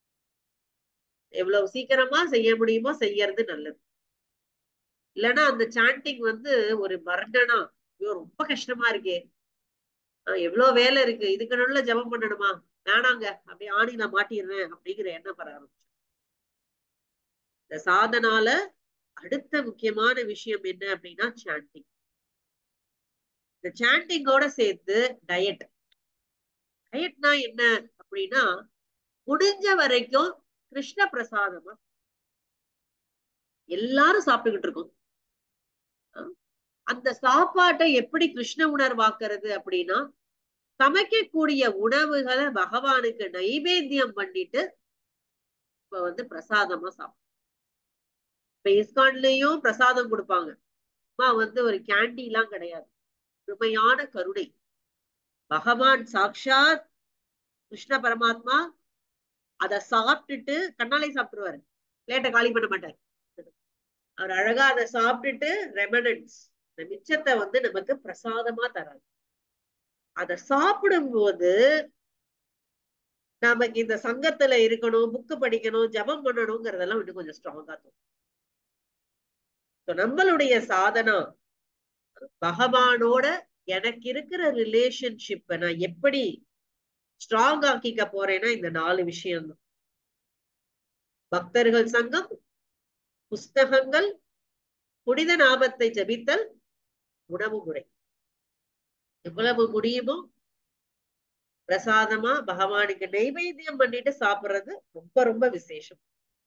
[SPEAKER 2] எவ்வளவு சீக்கிரமா செய்ய முடியுமோ செய்யறது நல்லது இல்லைன்னா அந்த சாண்டிங் வந்து ஒரு பர்டனா ஐயோ ரொம்ப கஷ்டமா இருக்கே எவ்வளவு வேலை இருக்கு இதுக்கு நடுவில் ஜபம் பண்ணணுமா வேணாங்க அப்படியே ஆணி நான் மாட்டிடுறேன் அப்படிங்கிற எண்ணம் வர ஆரம்பிச்சு இந்த சாதனால அடுத்த முக்கியமான விஷயம் என்ன அப்படின்னா சாண்டிங் இந்த சாண்டிங்கோட சேர்த்து டயட் டயட்னா என்ன அப்படின்னா முடிஞ்ச வரைக்கும் கிருஷ்ண பிரசாதமா எல்லாரும் சாப்பிட்டுக்கிட்டு இருக்கோம் அந்த சாப்பாட்டை எப்படி கிருஷ்ண உணர்வாக்குறது அப்படின்னா சமைக்கக்கூடிய உணவுகளை பகவானுக்கு நைவேத்தியம் பண்ணிட்டு இப்ப வந்து பிரசாதமா சாப்பிடும் இப்ப இஸ்கான்லயும் பிரசாதம் கொடுப்பாங்க சும்மா வந்து ஒரு கேண்டி எல்லாம் கிடையாது உண்மையான கருணை பகவான் சாக்ஷாத் கிருஷ்ண பரமாத்மா அத சாப்பிட்டுட்டு கண்ணாலே சாப்பிட்டுருவாரு பிளேட்டை காலி பண்ண மாட்டார் அவர் அழகா அதை சாப்பிட்டுட்டு ரெமனன்ஸ் இந்த மிச்சத்தை வந்து நமக்கு பிரசாதமா தராங்க அத சாப்பிடும்போது நமக்கு இந்த சங்கத்துல இருக்கணும் புக்கு படிக்கணும் ஜபம் பண்ணணுங்கிறதெல்லாம் இன்னும் கொஞ்சம் ஸ்ட்ராங்கா தோணும் So, நம்மளுடைய சாதனா பகவானோட எனக்கு இருக்கிற ரிலேஷன்ஷிப்பை நான் எப்படி ஸ்ட்ராங் ஆக்கிக்க போறேன்னா இந்த நாலு விஷயம் தான் பக்தர்கள் சங்கம் புஸ்தகங்கள் புனித நாமத்தை ஜபித்தல் உணவு முறை எவ்வளவு முடியுமோ பிரசாதமா பகவானுக்கு நெய்வேத்தியம் பண்ணிட்டு சாப்பிடுறது ரொம்ப ரொம்ப விசேஷம்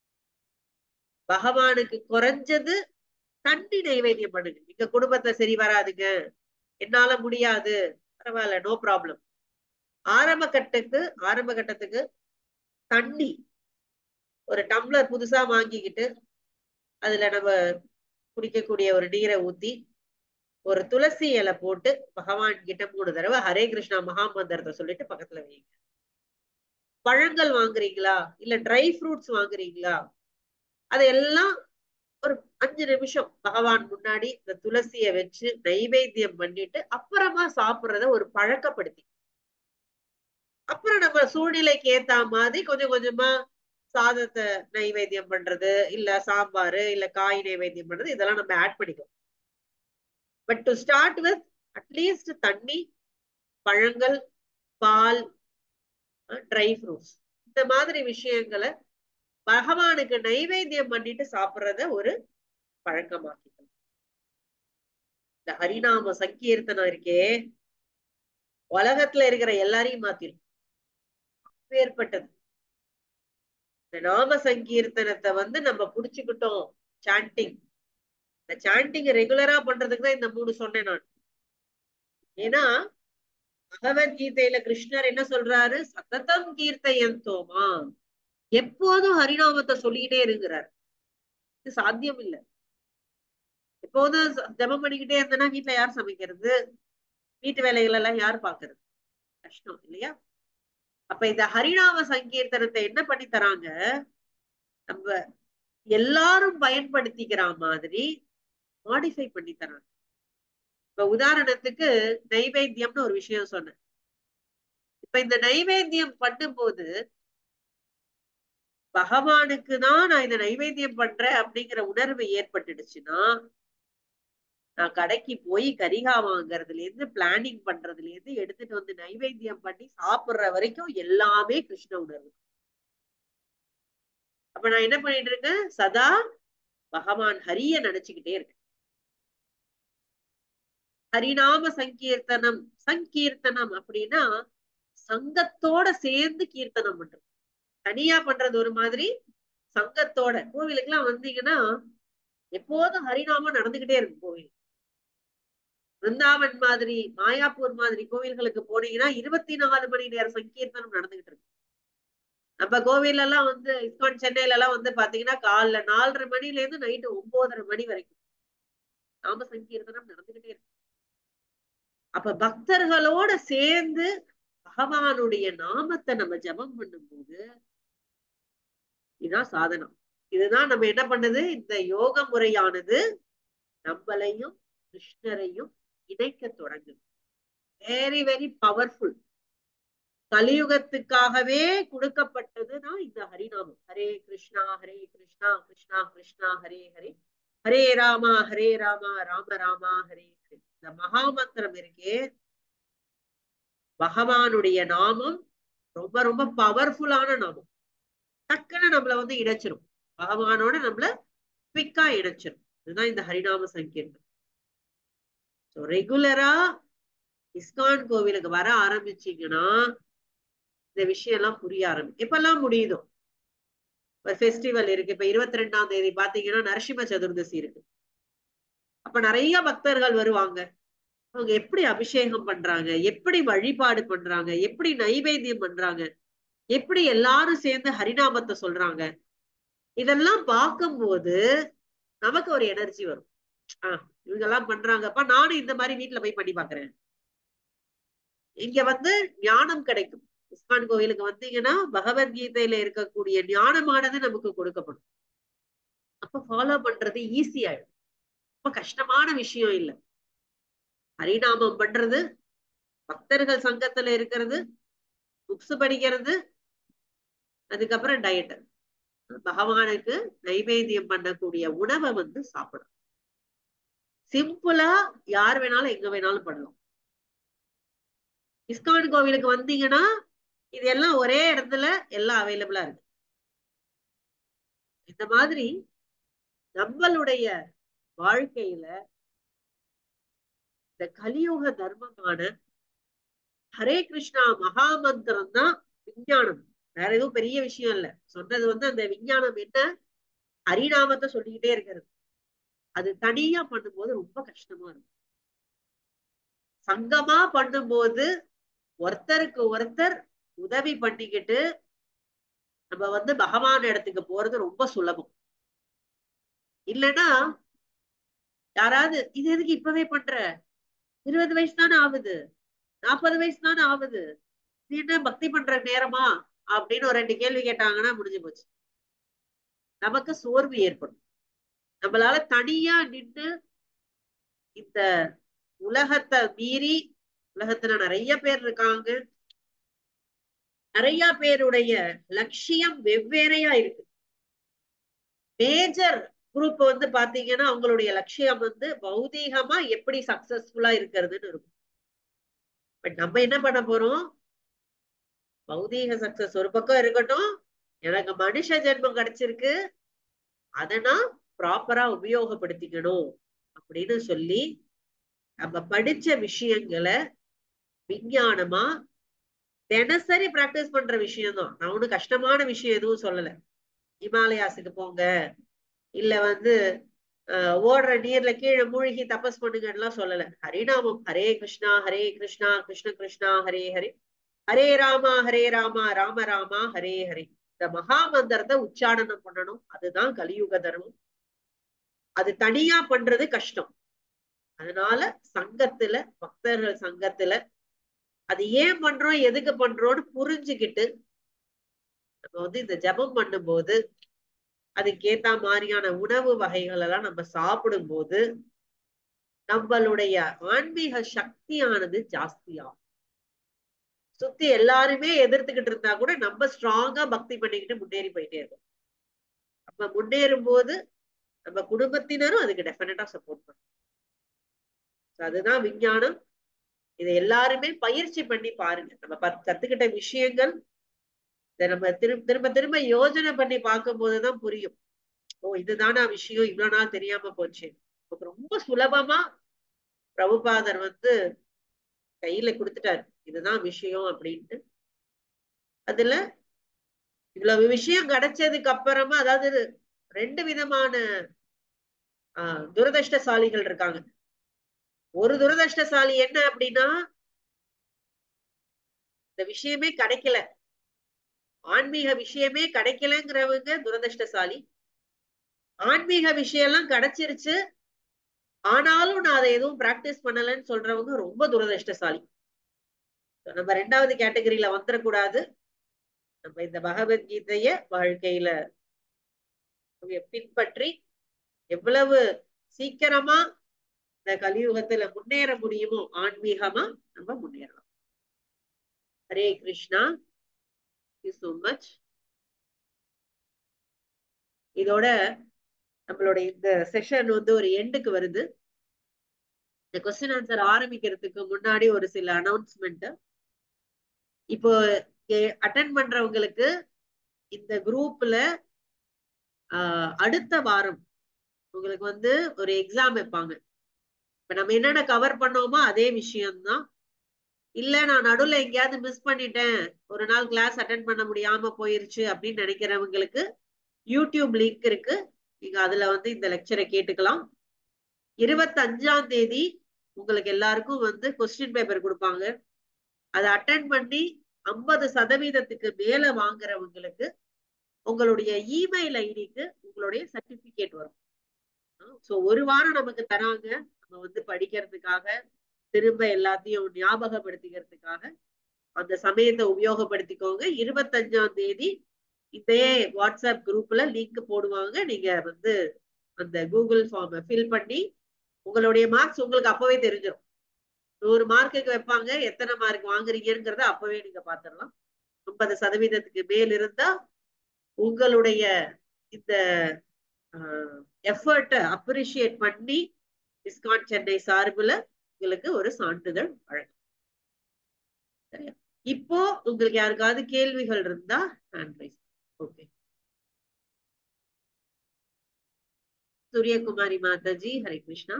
[SPEAKER 2] பகவானுக்கு குறைஞ்சது தண்ணி நைவேத்தியம் பண்ணுங்க எங்க குடும்பத்தை சரி வராதுங்க என்னால முடியாது பரவாயில்ல நோ ப்ராப்ளம் ஆரம்ப கட்டத்துக்கு ஆரம்ப கட்டத்துக்கு தண்ணி ஒரு டம்ளர் புதுசா வாங்கிக்கிட்டு அதுல நம்ம குடிக்கக்கூடிய ஒரு நீரை ஊத்தி ஒரு துளசி இலை போட்டு பகவான் கிட்ட மூணு தடவை ஹரே கிருஷ்ணா மகாமந்திரத்தை சொல்லிட்டு பக்கத்துல வைங்க பழங்கள் வாங்குறீங்களா இல்ல ட்ரை ஃப்ரூட்ஸ் வாங்குறீங்களா அதையெல்லாம் ஒரு அஞ்சு நிமிஷம் பகவான் முன்னாடி இந்த துளசிய வச்சு நைவேத்தியம் பண்ணிட்டு அப்புறமா சாப்பிடுறத ஒரு பழக்கப்படுத்தி அப்புறம் நம்ம சூழ்நிலைக்கு ஏத்த மாதிரி கொஞ்சம் கொஞ்சமா சாதத்தை நைவேத்தியம் பண்றது இல்ல சாம்பார் இல்ல காய் நைவேத்தியம் பண்றது இதெல்லாம் நம்ம ஆட் பண்ணிக்கோ but to start with at least தண்ணி பழங்கள் பால் ட்ரை ஃப்ரூட்ஸ் இந்த மாதிரி விஷயங்களை பகவானுக்கு நைவேத்தியம் பண்ணிட்டு சாப்பிடுறத ஒரு பழக்கமாக்கிக்கணும் இந்த ஹரிநாம சங்கீர்த்தனம் இருக்கே உலகத்துல இருக்கிற எல்லாரையும் மாத்திரும் ஏற்பட்டது இந்த நாம சங்கீர்த்தனத்தை வந்து நம்ம புடிச்சுக்கிட்டோம் சாண்டிங் இந்த சாண்டிங் ரெகுலரா பண்றதுக்கு தான் இந்த மூணு சொன்னேன் நான் ஏன்னா பகவத்கீதையில கிருஷ்ணர் என்ன சொல்றாரு சததம் கீர்த்தயந்தோமா எப்போதும் ஹரிநாமத்தை சொல்லிக்கிட்டே இருக்கிறார் இது சாத்தியம் இல்லை எப்போதும் ஜபம் பண்ணிக்கிட்டே இருந்தேன்னா வீட்டுல யார் சமைக்கிறது வீட்டு வேலைகள் எல்லாம் யார் பாக்குறது கஷ்டம் இல்லையா அப்ப இந்த ஹரிநாம சங்கீர்த்தனத்தை என்ன பண்ணி தராங்க நம்ம எல்லாரும் பயன்படுத்திக்கிற மாதிரி மாடிஃபை பண்ணி தராங்க இப்ப உதாரணத்துக்கு நைவேத்தியம்னு ஒரு விஷயம் சொன்னேன் இப்ப இந்த நைவேத்தியம் பண்ணும்போது பகவானுக்கு தான் நான் இந்த நைவேத்தியம் பண்றேன் அப்படிங்கிற உணர்வு ஏற்பட்டுடுச்சுன்னா நான் கடைக்கு போய் கரிகா வாங்குறதுல இருந்து பிளானிங் பண்றதுல இருந்து எடுத்துட்டு வந்து நைவேத்தியம் பண்ணி சாப்பிடுற வரைக்கும் எல்லாமே கிருஷ்ண உணர்வு அப்ப நான் என்ன பண்ணிட்டு இருக்கேன் சதா பகவான் ஹரிய நினைச்சுக்கிட்டே இருக்கேன் ஹரிநாம சங்கீர்த்தனம் சங்கீர்த்தனம் அப்படின்னா சங்கத்தோட சேர்ந்து கீர்த்தனம் பண்றது தனியா பண்றது ஒரு மாதிரி சங்கத்தோட கோவிலுக்கு எல்லாம் வந்தீங்கன்னா எப்போதும் ஹரிநாமம் நடந்துகிட்டே இருக்கு கோவில் பிருந்தாவன் மாதிரி மாயாப்பூர் மாதிரி கோவில்களுக்கு போனீங்கன்னா இருபத்தி நாலு மணி நேரம் சங்கீர்த்தனம் நடந்துகிட்டு இருக்கு நம்ம கோவில் எல்லாம் வந்து இஸ்கான் சென்னையில எல்லாம் வந்து பாத்தீங்கன்னா காலைல நாலரை மணில இருந்து நைட்டு ஒன்பதரை மணி வரைக்கும் நாம சங்கீர்த்தனம் நடந்துகிட்டே இருக்கு அப்ப பக்தர்களோட சேர்ந்து பகவானுடைய நாமத்தை நம்ம ஜபம் பண்ணும்போது இதுதான் சாதனம் இதுதான் நம்ம என்ன பண்ணுது இந்த யோக முறையானது நம்மளையும் கிருஷ்ணரையும் இணைக்க தொடங்குது வெரி வெரி பவர்ஃபுல் கலியுகத்துக்காகவே கொடுக்கப்பட்டதுதான் இந்த ஹரிநாமம் ஹரே கிருஷ்ணா ஹரே கிருஷ்ணா கிருஷ்ணா கிருஷ்ணா ஹரே ஹரே ஹரே ராமா ஹரே ராமா ராம ராமா ஹரே ஹரே இந்த மகாமந்திரம் இருக்கே பகவானுடைய நாமம் ரொம்ப ரொம்ப பவர்ஃபுல்லான நாமம் டக்குன்னு நம்மள வந்து இணைச்சிரும் பகவானோட நம்மள குவிக்கா இணைச்சிரும் இதுதான் இந்த ஹரிநாம சங்கீர்த்தம் ஸோ ரெகுலரா இஸ்கான் கோவிலுக்கு வர ஆரம்பிச்சீங்கன்னா இந்த விஷயம் எல்லாம் புரிய ஆரம்பிக்கும் எப்பெல்லாம் முடியுதோ ஒரு ஃபெஸ்டிவல் இருக்கு இப்ப இருபத்தி ரெண்டாம் தேதி பாத்தீங்கன்னா நரசிம்ம சதுர்தசி இருக்கு அப்ப நிறைய பக்தர்கள் வருவாங்க அவங்க எப்படி அபிஷேகம் பண்றாங்க எப்படி வழிபாடு பண்றாங்க எப்படி நைவேத்தியம் பண்றாங்க எப்படி எல்லாரும் சேர்ந்து ஹரிநாமத்தை சொல்றாங்க இதெல்லாம் பார்க்கும்போது நமக்கு ஒரு எனர்ஜி வரும் ஆஹ் இவங்க எல்லாம் பண்றாங்கப்பா நானும் இந்த மாதிரி வீட்டுல போய் பண்ணி பாக்குறேன் இங்க வந்து ஞானம் கிடைக்கும் இஸ்கான் கோயிலுக்கு வந்தீங்கன்னா பகவத்கீதையில இருக்கக்கூடிய ஞானமானது நமக்கு கொடுக்கப்படும் அப்ப ஃபாலோ பண்றது ஈஸி ஆயிடும் ரொம்ப கஷ்டமான விஷயம் இல்லை ஹரிநாமம் பண்றது பக்தர்கள் சங்கத்துல இருக்கிறது புக்ஸ் படிக்கிறது அதுக்கப்புறம் டயட் பகவானுக்கு நைவேத்தியம் பண்ணக்கூடிய உணவை வந்து சாப்பிடணும் சிம்பிளா யார் வேணாலும் எங்க வேணாலும் பண்ணலாம் இஸ்கான் கோவிலுக்கு வந்தீங்கன்னா இது எல்லாம் ஒரே இடத்துல எல்லாம் அவைலபிளா இருக்கு இந்த மாதிரி நம்மளுடைய வாழ்க்கையில இந்த கலியுக தர்மமான ஹரே கிருஷ்ணா மகாமந்திரம் தான் விஞ்ஞானம் வேற எதுவும் பெரிய விஷயம் இல்ல சொன்னது வந்து அந்த விஞ்ஞானம் என்ன ஹரிநாமத்தை சொல்லிக்கிட்டே இருக்கிறது அது தனியா பண்ணும்போது ரொம்ப கஷ்டமா இருக்கும் சங்கமா பண்ணும்போது ஒருத்தருக்கு ஒருத்தர் உதவி பண்ணிக்கிட்டு நம்ம வந்து பகவான் இடத்துக்கு போறது ரொம்ப சுலபம் இல்லைன்னா யாராவது இது எதுக்கு இப்பவே பண்ற இருபது வயசு தானே ஆகுது நாற்பது வயசு தானே ஆகுது இது என்ன பக்தி பண்ற நேரமா அப்படின்னு ஒரு ரெண்டு கேள்வி கேட்டாங்கன்னா முடிஞ்சு போச்சு நமக்கு சோர்வு ஏற்படும் நம்மளால தனியா நின்று இந்த உலகத்தை மீறி உலகத்துல நிறைய பேர் இருக்காங்க நிறைய பேருடைய லட்சியம் வெவ்வேறையா இருக்கு மேஜர் குரூப் வந்து பாத்தீங்கன்னா அவங்களுடைய லட்சியம் வந்து பௌதீகமா எப்படி சக்சஸ்ஃபுல்லா இருக்கிறதுன்னு இருக்கும் பட் நம்ம என்ன பண்ண போறோம் பௌதீக சக்சஸ் ஒரு பக்கம் இருக்கட்டும் எனக்கு மனுஷ ஜென்மம் கிடைச்சிருக்கு அதை நான் ப்ராப்பரா உபயோகப்படுத்திக்கணும் அப்படின்னு சொல்லி நம்ம படிச்ச விஷயங்களை விஞ்ஞானமா தினசரி பிராக்டிஸ் பண்ற விஷயம் தான் நான் ஒன்றும் கஷ்டமான விஷயம் எதுவும் சொல்லல இமாலயாஸுக்கு போங்க இல்ல வந்து அஹ் ஓடுற நீர்ல கீழே மூழ்கி தபஸ் பண்ணுங்கலாம் சொல்லல ஹரிநாமம் ஹரே கிருஷ்ணா ஹரே கிருஷ்ணா கிருஷ்ண கிருஷ்ணா ஹரே ஹரே ஹரே ராமா ஹரே ராமா ராம ராமா ஹரே ஹரே இந்த மகா மந்திரத்தை உச்சாரணம் பண்ணணும் அதுதான் கலியுக தர்மம் அது தனியா பண்றது கஷ்டம் அதனால சங்கத்துல பக்தர்கள் சங்கத்துல அது ஏன் பண்றோம் எதுக்கு பண்றோம்னு புரிஞ்சுக்கிட்டு நம்ம வந்து இந்த ஜபம் பண்ணும்போது அதுக்கேத்த மாதிரியான உணவு வகைகள் எல்லாம் நம்ம சாப்பிடும் போது நம்மளுடைய ஆன்மீக சக்தியானது ஜாஸ்தியாகும் சுத்தி எல்லாருமே எதிர்த்துக்கிட்டு இருந்தா கூட நம்ம ஸ்ட்ராங்கா பக்தி பண்ணிக்கிட்டு முன்னேறி போயிட்டே இருக்கோம் நம்ம முன்னேறும் போது நம்ம குடும்பத்தினரும் அதுக்கு டெஃபினட்டா சப்போர்ட் பண்ணும் அதுதான் விஞ்ஞானம் இதை எல்லாருமே பயிற்சி பண்ணி பாருங்க நம்ம கத்துக்கிட்ட விஷயங்கள் இதை நம்ம திரும்ப திரும்ப திரும்ப யோஜனை பண்ணி பார்க்கும் போதுதான் புரியும் ஓ இதுதானா விஷயம் இவ்வளவு நாள் தெரியாம போச்சு நமக்கு ரொம்ப சுலபமா பிரபுபாதர் வந்து கையில கொடுத்துட்டாரு இதுதான் விஷயம் அப்படின்ட்டு அதுல இவ்வளவு விஷயம் கிடைச்சதுக்கு அப்புறமா அதாவது ரெண்டு விதமான ஆஹ் துரதிருஷ்டசாலிகள் இருக்காங்க ஒரு துரதிருஷ்டசாலி என்ன அப்படின்னா இந்த விஷயமே கிடைக்கல ஆன்மீக விஷயமே கிடைக்கலங்கிறவங்க துரதிருஷ்டசாலி ஆன்மீக விஷயம் எல்லாம் கிடைச்சிருச்சு ஆனாலும் நான் அதை எதுவும் பிராக்டிஸ் பண்ணலன்னு சொல்றவங்க ரொம்ப துரதிருஷ்டசாலி நம்ம ரெண்டாவது கேட்டகரியில வந்துடக்கூடாது நம்ம இந்த பகவத்கீதைய வாழ்க்கையில பின்பற்றி எவ்வளவு சீக்கிரமா இந்த கலியுகத்துல முன்னேற முடியுமோ ஆன்மீகமா நம்ம முன்னேறலாம் ஹரே கிருஷ்ணா சோ மச் இதோட நம்மளுடைய இந்த செஷன் வந்து ஒரு எண்டுக்கு வருது இந்த கொஸ்டின் ஆன்சர் ஆரம்பிக்கிறதுக்கு முன்னாடி ஒரு சில அனௌன்ஸ்மெண்ட் இப்போ அட்டன் பண்றவங்களுக்கு இந்த குரூப்ல அடுத்த வாரம் உங்களுக்கு வந்து ஒரு எக்ஸாம் வைப்பாங்க இப்ப நம்ம என்னென்ன கவர் பண்ணோமோ அதே விஷயம்தான் இல்ல நான் நடுவுல எங்கேயாவது மிஸ் பண்ணிட்டேன் ஒரு நாள் கிளாஸ் அட்டன் பண்ண முடியாம போயிருச்சு அப்படின்னு நினைக்கிறவங்களுக்கு யூடியூப் லிங்க் இருக்கு நீங்க அதுல வந்து இந்த லெக்சரை கேட்டுக்கலாம் இருபத்தி அஞ்சாம் தேதி உங்களுக்கு எல்லாருக்கும் வந்து கொஸ்டின் பேப்பர் கொடுப்பாங்க அதை அட்டன் பண்ணி ஐம்பது சதவீதத்துக்கு மேல வாங்குறவங்களுக்கு உங்களுடைய இமெயில் ஐடிக்கு உங்களுடைய சர்டிபிகேட் வரும் ஸோ ஒரு வாரம் நமக்கு தராங்க நம்ம வந்து படிக்கிறதுக்காக திரும்ப எல்லாத்தையும் ஞாபகப்படுத்திக்கிறதுக்காக அந்த சமயத்தை உபயோகப்படுத்திக்கோங்க இருபத்தஞ்சாம் தேதி இதே வாட்ஸ்அப் குரூப்ல லிங்க் போடுவாங்க நீங்க வந்து அந்த கூகுள் ஃபார்மை ஃபில் பண்ணி உங்களுடைய மார்க்ஸ் உங்களுக்கு அப்பவே தெரிஞ்சிடும் நூறு மார்க்குக்கு வைப்பாங்க எத்தனை மார்க் வாங்குறீங்கிறத அப்பவே நீங்க பாத்துடலாம் முப்பது சதவீதத்துக்கு மேல் இருந்தா உங்களுடைய இந்த எஃபர்ட்டை அப்ரிஷியேட் பண்ணி இஸ்கான் சென்னை சார்புல உங்களுக்கு ஒரு சான்றிதழ் வழங்கும் சரியா இப்போ உங்களுக்கு யாருக்காவது கேள்விகள் இருந்தா hand raise okay Suryakumari Mataji Hare Krishna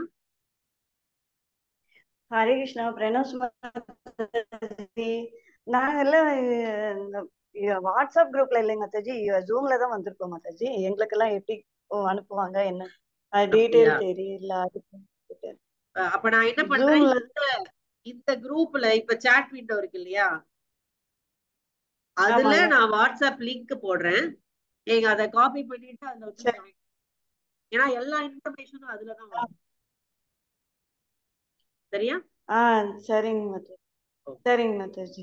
[SPEAKER 8] Hare Krishna Pranav Sumathi நாங்கெல்லாம் இந்த வாட்ஸ்அப் குரூப்ல இல்லைங்க மாதாஜி ஜூம்ல தான் வந்திருக்கோம் மாதாஜி எங்களுக்கெல்லாம் எப்படி அனுப்புவாங்க என்ன டீட்டெயில் தெரியல அதுக்கு
[SPEAKER 2] அப்ப நான் என்ன பண்றேன்
[SPEAKER 8] ஜூம்ல
[SPEAKER 2] இந்த இந்த குரூப்ல இப்ப சாட் விண்டோ இருக்கு இல்லையா அதுல
[SPEAKER 8] ஆமாங்க
[SPEAKER 2] நான் வாட்ஸ்அப் லிங்க் போடுறேன் நீங்க அதை காப்பி பண்ணிட்டு அதுல வந்து
[SPEAKER 8] சரி
[SPEAKER 2] join ஏன்னா எல்லா இன்ஃபர்மேஷனும் அதுலதான் வரும் சரியா
[SPEAKER 8] ஆ சரிங்க மாதாஜி சரிங்க மாதாஜி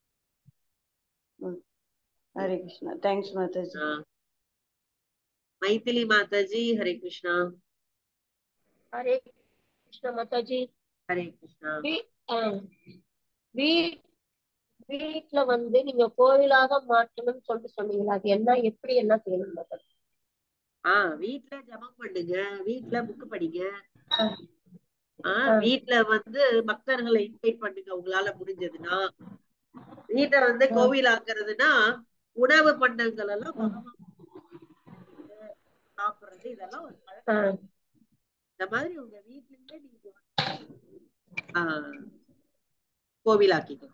[SPEAKER 8] ம் ஹரே கிருஷ்ணா தேங்க்ஸ் மாதாஜி
[SPEAKER 2] ஆ. மைதிலி மாதாஜி ஹரே கிருஷ்ணா
[SPEAKER 10] ஹரே கிருஷ்ண மாதாஜி
[SPEAKER 2] ஹரே கிருஷ்ணா
[SPEAKER 10] வீ- ஆ, வீ- வீட்ல வந்து நீங்க கோவிலாக மாற்றணும்னு சொல்லிட்டு சொன்னீங்களா அது என்ன எப்படி என்ன செய்யணும் மாதாஜி
[SPEAKER 2] ஆ வீட்ல ஜெபம் பண்ணுங்க வீட்ல புக் படிங்க
[SPEAKER 10] ஆ,
[SPEAKER 2] ஆ
[SPEAKER 10] ஆ,
[SPEAKER 2] வீட்ல வந்து பக்தர்களை இன்வைட் பண்ணுங்க உங்களால முடிஞ்சதுன்னா வீட்டை வந்து
[SPEAKER 10] ஆ,
[SPEAKER 2] கோவில் ஆக்குறதுன்னா உணவு பண்டங்கள் எல்லாம்
[SPEAKER 10] ஆ,
[SPEAKER 2] பகவான் சாப்பிடுறது இதெல்லாம் ஒரு
[SPEAKER 10] ஆ,
[SPEAKER 2] பழக்கம் இந்த மாதிரி உங்க வீட்லயே நீங்க வந்து ஆ, கோவில் ஆக்கிக்கலாம்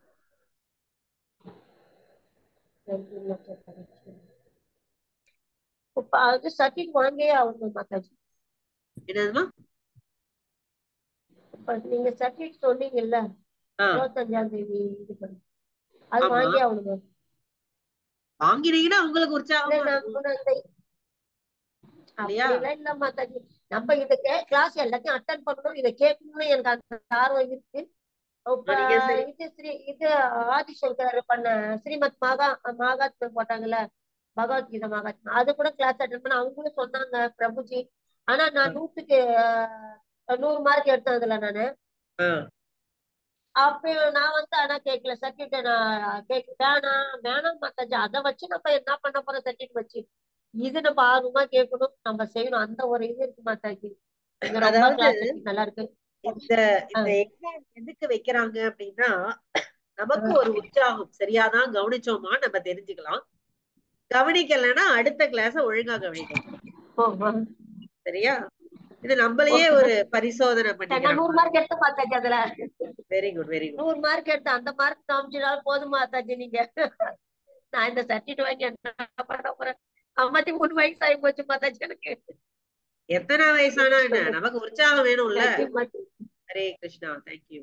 [SPEAKER 10] நன்றி மாதாஜி. இப்ப அது சர்டிஃபிகேட் வாங்கியே ஆகணும் மாதாஜி
[SPEAKER 2] என்னதுமா
[SPEAKER 10] இப்ப நீங்க சர்டிஃபிகேட் சொன்னீங்கல்ல
[SPEAKER 2] ஆ
[SPEAKER 10] இருபத்தஞ்சாம் தேதி இது பண்ணி அது
[SPEAKER 2] ஆமா
[SPEAKER 10] வாங்கியே ஆகணுமா
[SPEAKER 2] வாங்கினீங்கன்னா உங்களுக்கு
[SPEAKER 10] இல்ல
[SPEAKER 2] உற்சாகமா
[SPEAKER 10] நான்
[SPEAKER 2] இருக்கும்
[SPEAKER 10] முன்ன இந்த
[SPEAKER 2] இல்லையா
[SPEAKER 10] அப்படியெல்லாம் இல்ல மாதாஜி நம்ம இத கிளாஸ் எல்லாத்தையும் அட்டன் பண்ணணும் இதை கேட்கணும்னு எனக்கு அந்த ஆர்வம் இருக்கு இப்ப
[SPEAKER 2] நீங்க சரி
[SPEAKER 10] இது ஸ்ரீ இது ஆதிசங்கர் பண்ண ஸ்ரீமத் மகா மகாத்மா போட்டாங்கல்ல பகவத்கீதை மகாத்மா அது கூட கிளாஸ் அட்டன் பண்ண அவங்களும் சொன்னாங்க பிரபுஜி ஆனா நான் நூத்துக்கு ஆஹ், நூறு மார்க் எடுத்தேன் அதுல நானு
[SPEAKER 2] ஆ
[SPEAKER 10] அப்ப நான் வந்து ஆனா கேட்கல சர்டிபிகேட் நான் கேட்க வேணாம் வேணாம் மாத்தாஜி அதை வச்சு நம்ம என்ன பண்ண போறோம் சர்டிபிகேட் வச்சு இது நம்ம ஆர்வமா கேட்கணும் நம்ம செய்யணும் அந்த ஒரு இது இருக்கு மாத்தாஜி இது ரொம்ப
[SPEAKER 2] அதாவது
[SPEAKER 10] கிளாஸ் இருக்கு நல்லா இருக்கு
[SPEAKER 2] இந்த
[SPEAKER 10] ஆ,
[SPEAKER 2] இந்த எக்ஸாம் எதுக்கு வைக்கிறாங்க அப்படின்னா நமக்கு
[SPEAKER 10] ஆ,
[SPEAKER 2] ஒரு உற்சாகம் சரியாதான் கவனிச்சோமா நம்ம தெரிஞ்சுக்கலாம் கவனிக்கலைன்னா அடுத்த கிளாஸ ஒழுங்கா கவனிக்கலாம்
[SPEAKER 10] ஓ, ஆ.
[SPEAKER 2] சரியா இது நம்மளையே
[SPEAKER 10] ஓகே
[SPEAKER 2] ஒரு பரிசோதனை
[SPEAKER 10] நான்
[SPEAKER 2] பண்ணிக்கிற
[SPEAKER 10] நூறு
[SPEAKER 2] மாதிரி
[SPEAKER 10] மார்க் எடுத்து மாத்தாஜி அதுல
[SPEAKER 2] வெரி குட் வெரி குட்
[SPEAKER 10] நூறு மார்க் எடுத்து அந்த மார்க் காமிச்சிடாலும் போதும் மாத்தாஜி நீங்க நான் இந்த சர்டிபிகேட் வாங்கி என்ன பண்ண போறேன் ஐம்பத்தி மூணு வயசு ஆகி போச்சு மாத்தாஜி எனக்கு
[SPEAKER 2] எத்தனை வயசானா என்ன நமக்கு உற்சாகம் வேணும்ல
[SPEAKER 10] நன்றி மாத்தாஜி
[SPEAKER 2] ஹரே கிருஷ்ணா தேங்க்யூ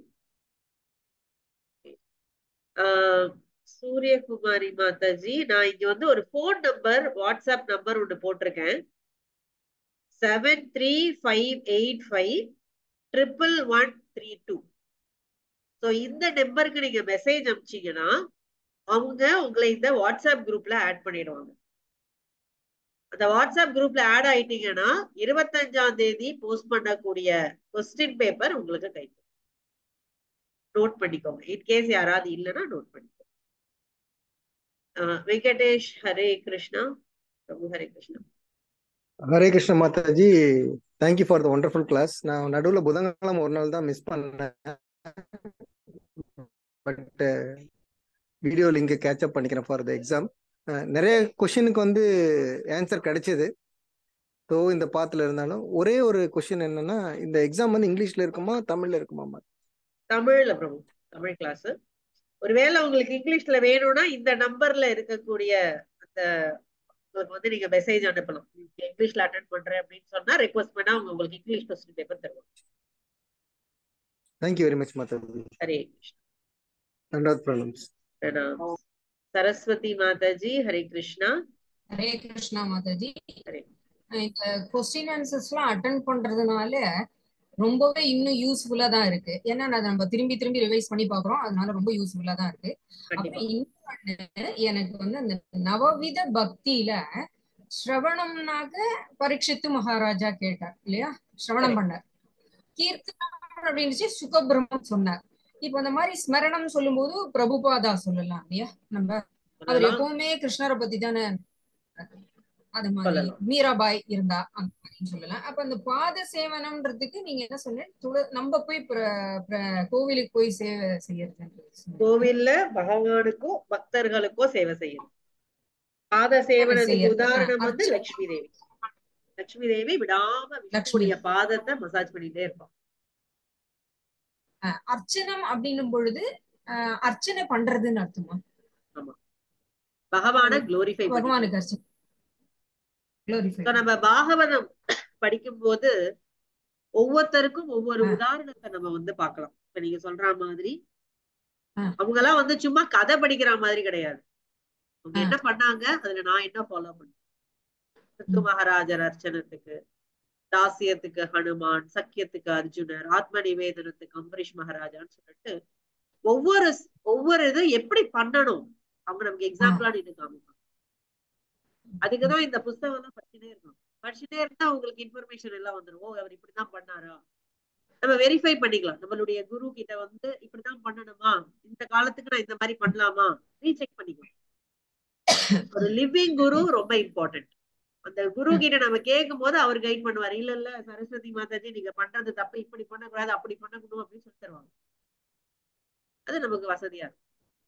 [SPEAKER 2] சூரியகுமாரி மாதாஜி நான் இங்க வந்து ஒரு ஃபோன் நம்பர் வாட்ஸ்அப் நம்பர் ஒன்று போட்டிருக்கேன் seven three five eight five triple one three two so இந்த நம்பருக்கு நீங்க மெசேஜ் அனுப்பிச்சீங்கன்னா அவங்க உங்களை இந்த வாட்ஸ்அப் குரூப்ல ஆட் பண்ணிடுவாங்க அந்த வாட்ஸ்அப் குரூப்ல ஆட் ஆயிட்டீங்கன்னா இருபத்தஞ்சாம் தேதி போஸ்ட் பண்ணக்கூடிய கொஸ்டின் பேப்பர் உங்களுக்கு கை நோட் பண்ணிக்கோங்க இன்கேஸ் யாராவது இல்லைன்னா நோட் பண்ணிக்கோங்க அஹ் Venkatesh Hare Krishna Prabhu Hare Krishna
[SPEAKER 11] Hare Krishna Mataji thank you for the wonderful class நான் நடுவில் புதன்கிழமை ஒரு நாள் தான் மிஸ் பண்ணேன் பட் வீடியோ லிங்க் கேட்சப் பண்ணிக்கிறேன் ஃபார் த எக்ஸாம் நிறைய கொஷினுக்கு வந்து ஆன்சர் கிடைச்சது ஸோ இந்த பாத்துல இருந்தாலும் ஒரே ஒரு கொஷின் என்னன்னா இந்த எக்ஸாம் வந்து இங்கிலீஷ்ல இருக்குமா தமிழ்ல இருக்குமா
[SPEAKER 2] தமிழ்ல பிரபு தமிழ் கிளாஸ் ஒருவேளை உங்களுக்கு இங்கிலீஷ்ல வேணும்னா இந்த நம்பர்ல இருக்கக்கூடிய அந்த உங்களுக்கு வந்து நீங்க மெசேஜ் அனுப்பலாம் நீங்க இங்கிலீஷ்ல அட்டன் பண்றேன் அப்படின்னு சொன்னா ரெக்வஸ்ட் பண்ணா அவங்க உங்களுக்கு இங்கிலீஷ் கொஸ்டின் பேப்பர் தருவாங்க
[SPEAKER 11] thank you very much Mataji
[SPEAKER 2] Hare Krishna
[SPEAKER 11] dandavat pranams
[SPEAKER 2] pranam Saraswathi Mataji Hare Krishna
[SPEAKER 12] Hare Krishna Mataji
[SPEAKER 2] Hare
[SPEAKER 12] இந்த கொஸ்டின் ஆன்சர்ஸ்லாம் அட்டன் பண்றதுனால ரொம்பவே இன்னும் யூஸ்ஃபுல்லா தான் இருக்கு ஏன்னா அதை நம்ம திரும்பி திரும்பி ரிவைஸ் பண்ணி பாக்குறோம் அதனால ரொம்ப யூஸ்ஃபுல்லா தான் இருக்கு அப்புறம் இன்னொன்னு எனக்கு வந்து அந்த நவவித பக்தியில ஸ்ரவணம்னாக்க பரீட்சித்து மகாராஜா கேட்டார் இல்லையா ஸ்ரவணம் பண்ணார் கீர்த்தனம் அப்படின்னுச்சு சுகபிரம்மம் சொன்னார் இப்போ அந்த மாதிரி ஸ்மரணம் சொல்லும்போது பிரபுபாதா சொல்லலாம் இல்லையா நம்ம அவர்
[SPEAKER 2] சொல்லலாம்
[SPEAKER 12] எப்பவுமே கிருஷ்ணரை பத்தி தானே அது மாதிரி
[SPEAKER 2] சொல்லலாம்
[SPEAKER 12] மீராபாய் இருந்தா அந்த மாதிரி சொல்லலாம் அப்ப அந்த பாத சேவனம்ன்றதுக்கு நீங்க என்ன சொன்னீங்க துள- நம்ம போய் பிர- பிர- கோவிலுக்கு போய் சேவை செய்யறதுன்றது சொன்னீங்க.
[SPEAKER 2] கோவில்ல பகவானுக்கோ பக்தர்களுக்கோ சேவை செய்யணும் பாத
[SPEAKER 12] சேவை
[SPEAKER 2] சேவனத்துக்கு
[SPEAKER 12] செய்யறது ஆஹ்
[SPEAKER 2] உதாரணம் வந்து
[SPEAKER 12] அர்ச்சனை
[SPEAKER 2] லட்சுமி தேவி லட்சுமி தேவி விடாம
[SPEAKER 12] லட்சுமி
[SPEAKER 2] விஷ்ணுவுடைய பாதத்தை மசாஜ் பண்ணிட்டே இருப்பான்
[SPEAKER 12] ஆஹ் அர்ச்சனம் அப்படின்னும் பொழுது ஆஹ் அர்ச்சனை பண்றதுன்னு அர்த்தமா
[SPEAKER 2] ஆமா பகவான குளோரிஃபை பண்ணிக்கணும்
[SPEAKER 12] பகவானுக்கு அர்ச்சனை குளோரிஃபை
[SPEAKER 2] So நம்ம பாகவதம் படிக்கும்போது ஒவ்வொருத்தருக்கும் ஒவ்வொரு
[SPEAKER 12] ஆஹ்
[SPEAKER 2] உதாரணத்தை நம்ம வந்து பார்க்கலாம் இப்ப நீங்க சொல்ற மாதிரி
[SPEAKER 12] ஆஹ்
[SPEAKER 2] அவங்க எல்லாம் வந்து சும்மா கதை படிக்கிற மாதிரி கிடையாது அவங்க
[SPEAKER 12] ஆஹ்
[SPEAKER 2] என்ன பண்ணாங்க அதுல நான் என்ன ஃபாலோ பண்ணேன் ரித்து
[SPEAKER 12] உம்
[SPEAKER 2] மகாராஜர் அர்ச்சனத்துக்கு தாசியத்துக்கு ஹனுமான் சக்கியத்துக்கு அர்ஜுனர் ஆத்ம நிவேதனத்துக்கு அம்பரீஷ் மகாராஜான்னு சொல்லிட்டு ஒவ்வொரு ஒவ்வொரு இது எப்படி பண்ணணும் அவங்க நமக்கு
[SPEAKER 12] ஆஹ்
[SPEAKER 2] எக்ஸாம்பிளா நின்று காமிப்பாங்க அதுக்குதான் இந்த புஸ்தகம் எல்லாம் படிச்சுட்டே இருக்கணும் படிச்சுட்டே இருந்தா உங்களுக்கு இன்ஃபர்மேஷன் எல்லாம் வந்துடும் ஓ அவர் இப்படிதான் பண்ணாரா நம்ம வெரிஃபை பண்ணிக்கலாம் நம்மளுடைய குரு கிட்ட வந்து இப்படிதான் பண்ணணுமா இந்த காலத்துக்கு நான் இந்த மாதிரி பண்ணலாமா ரீசெக் பண்ணிக்கலாம் ஒரு லிவிங் குரு ரொம்ப இம்பார்ட்டன்ட் அந்த குரு
[SPEAKER 12] உம்
[SPEAKER 2] கிட்ட நம்ம கேட்கும் போது அவர் கைட் பண்ணுவார் இல்ல இல்ல சரஸ்வதி மாதாஜி நீங்க பண்றது தப்பு இப்படி பண்ணக்கூடாது அப்படி பண்ணக்கூடாது அப்படின்னு சொல்லி தருவாங்க அது நமக்கு வசதியா இருக்கும்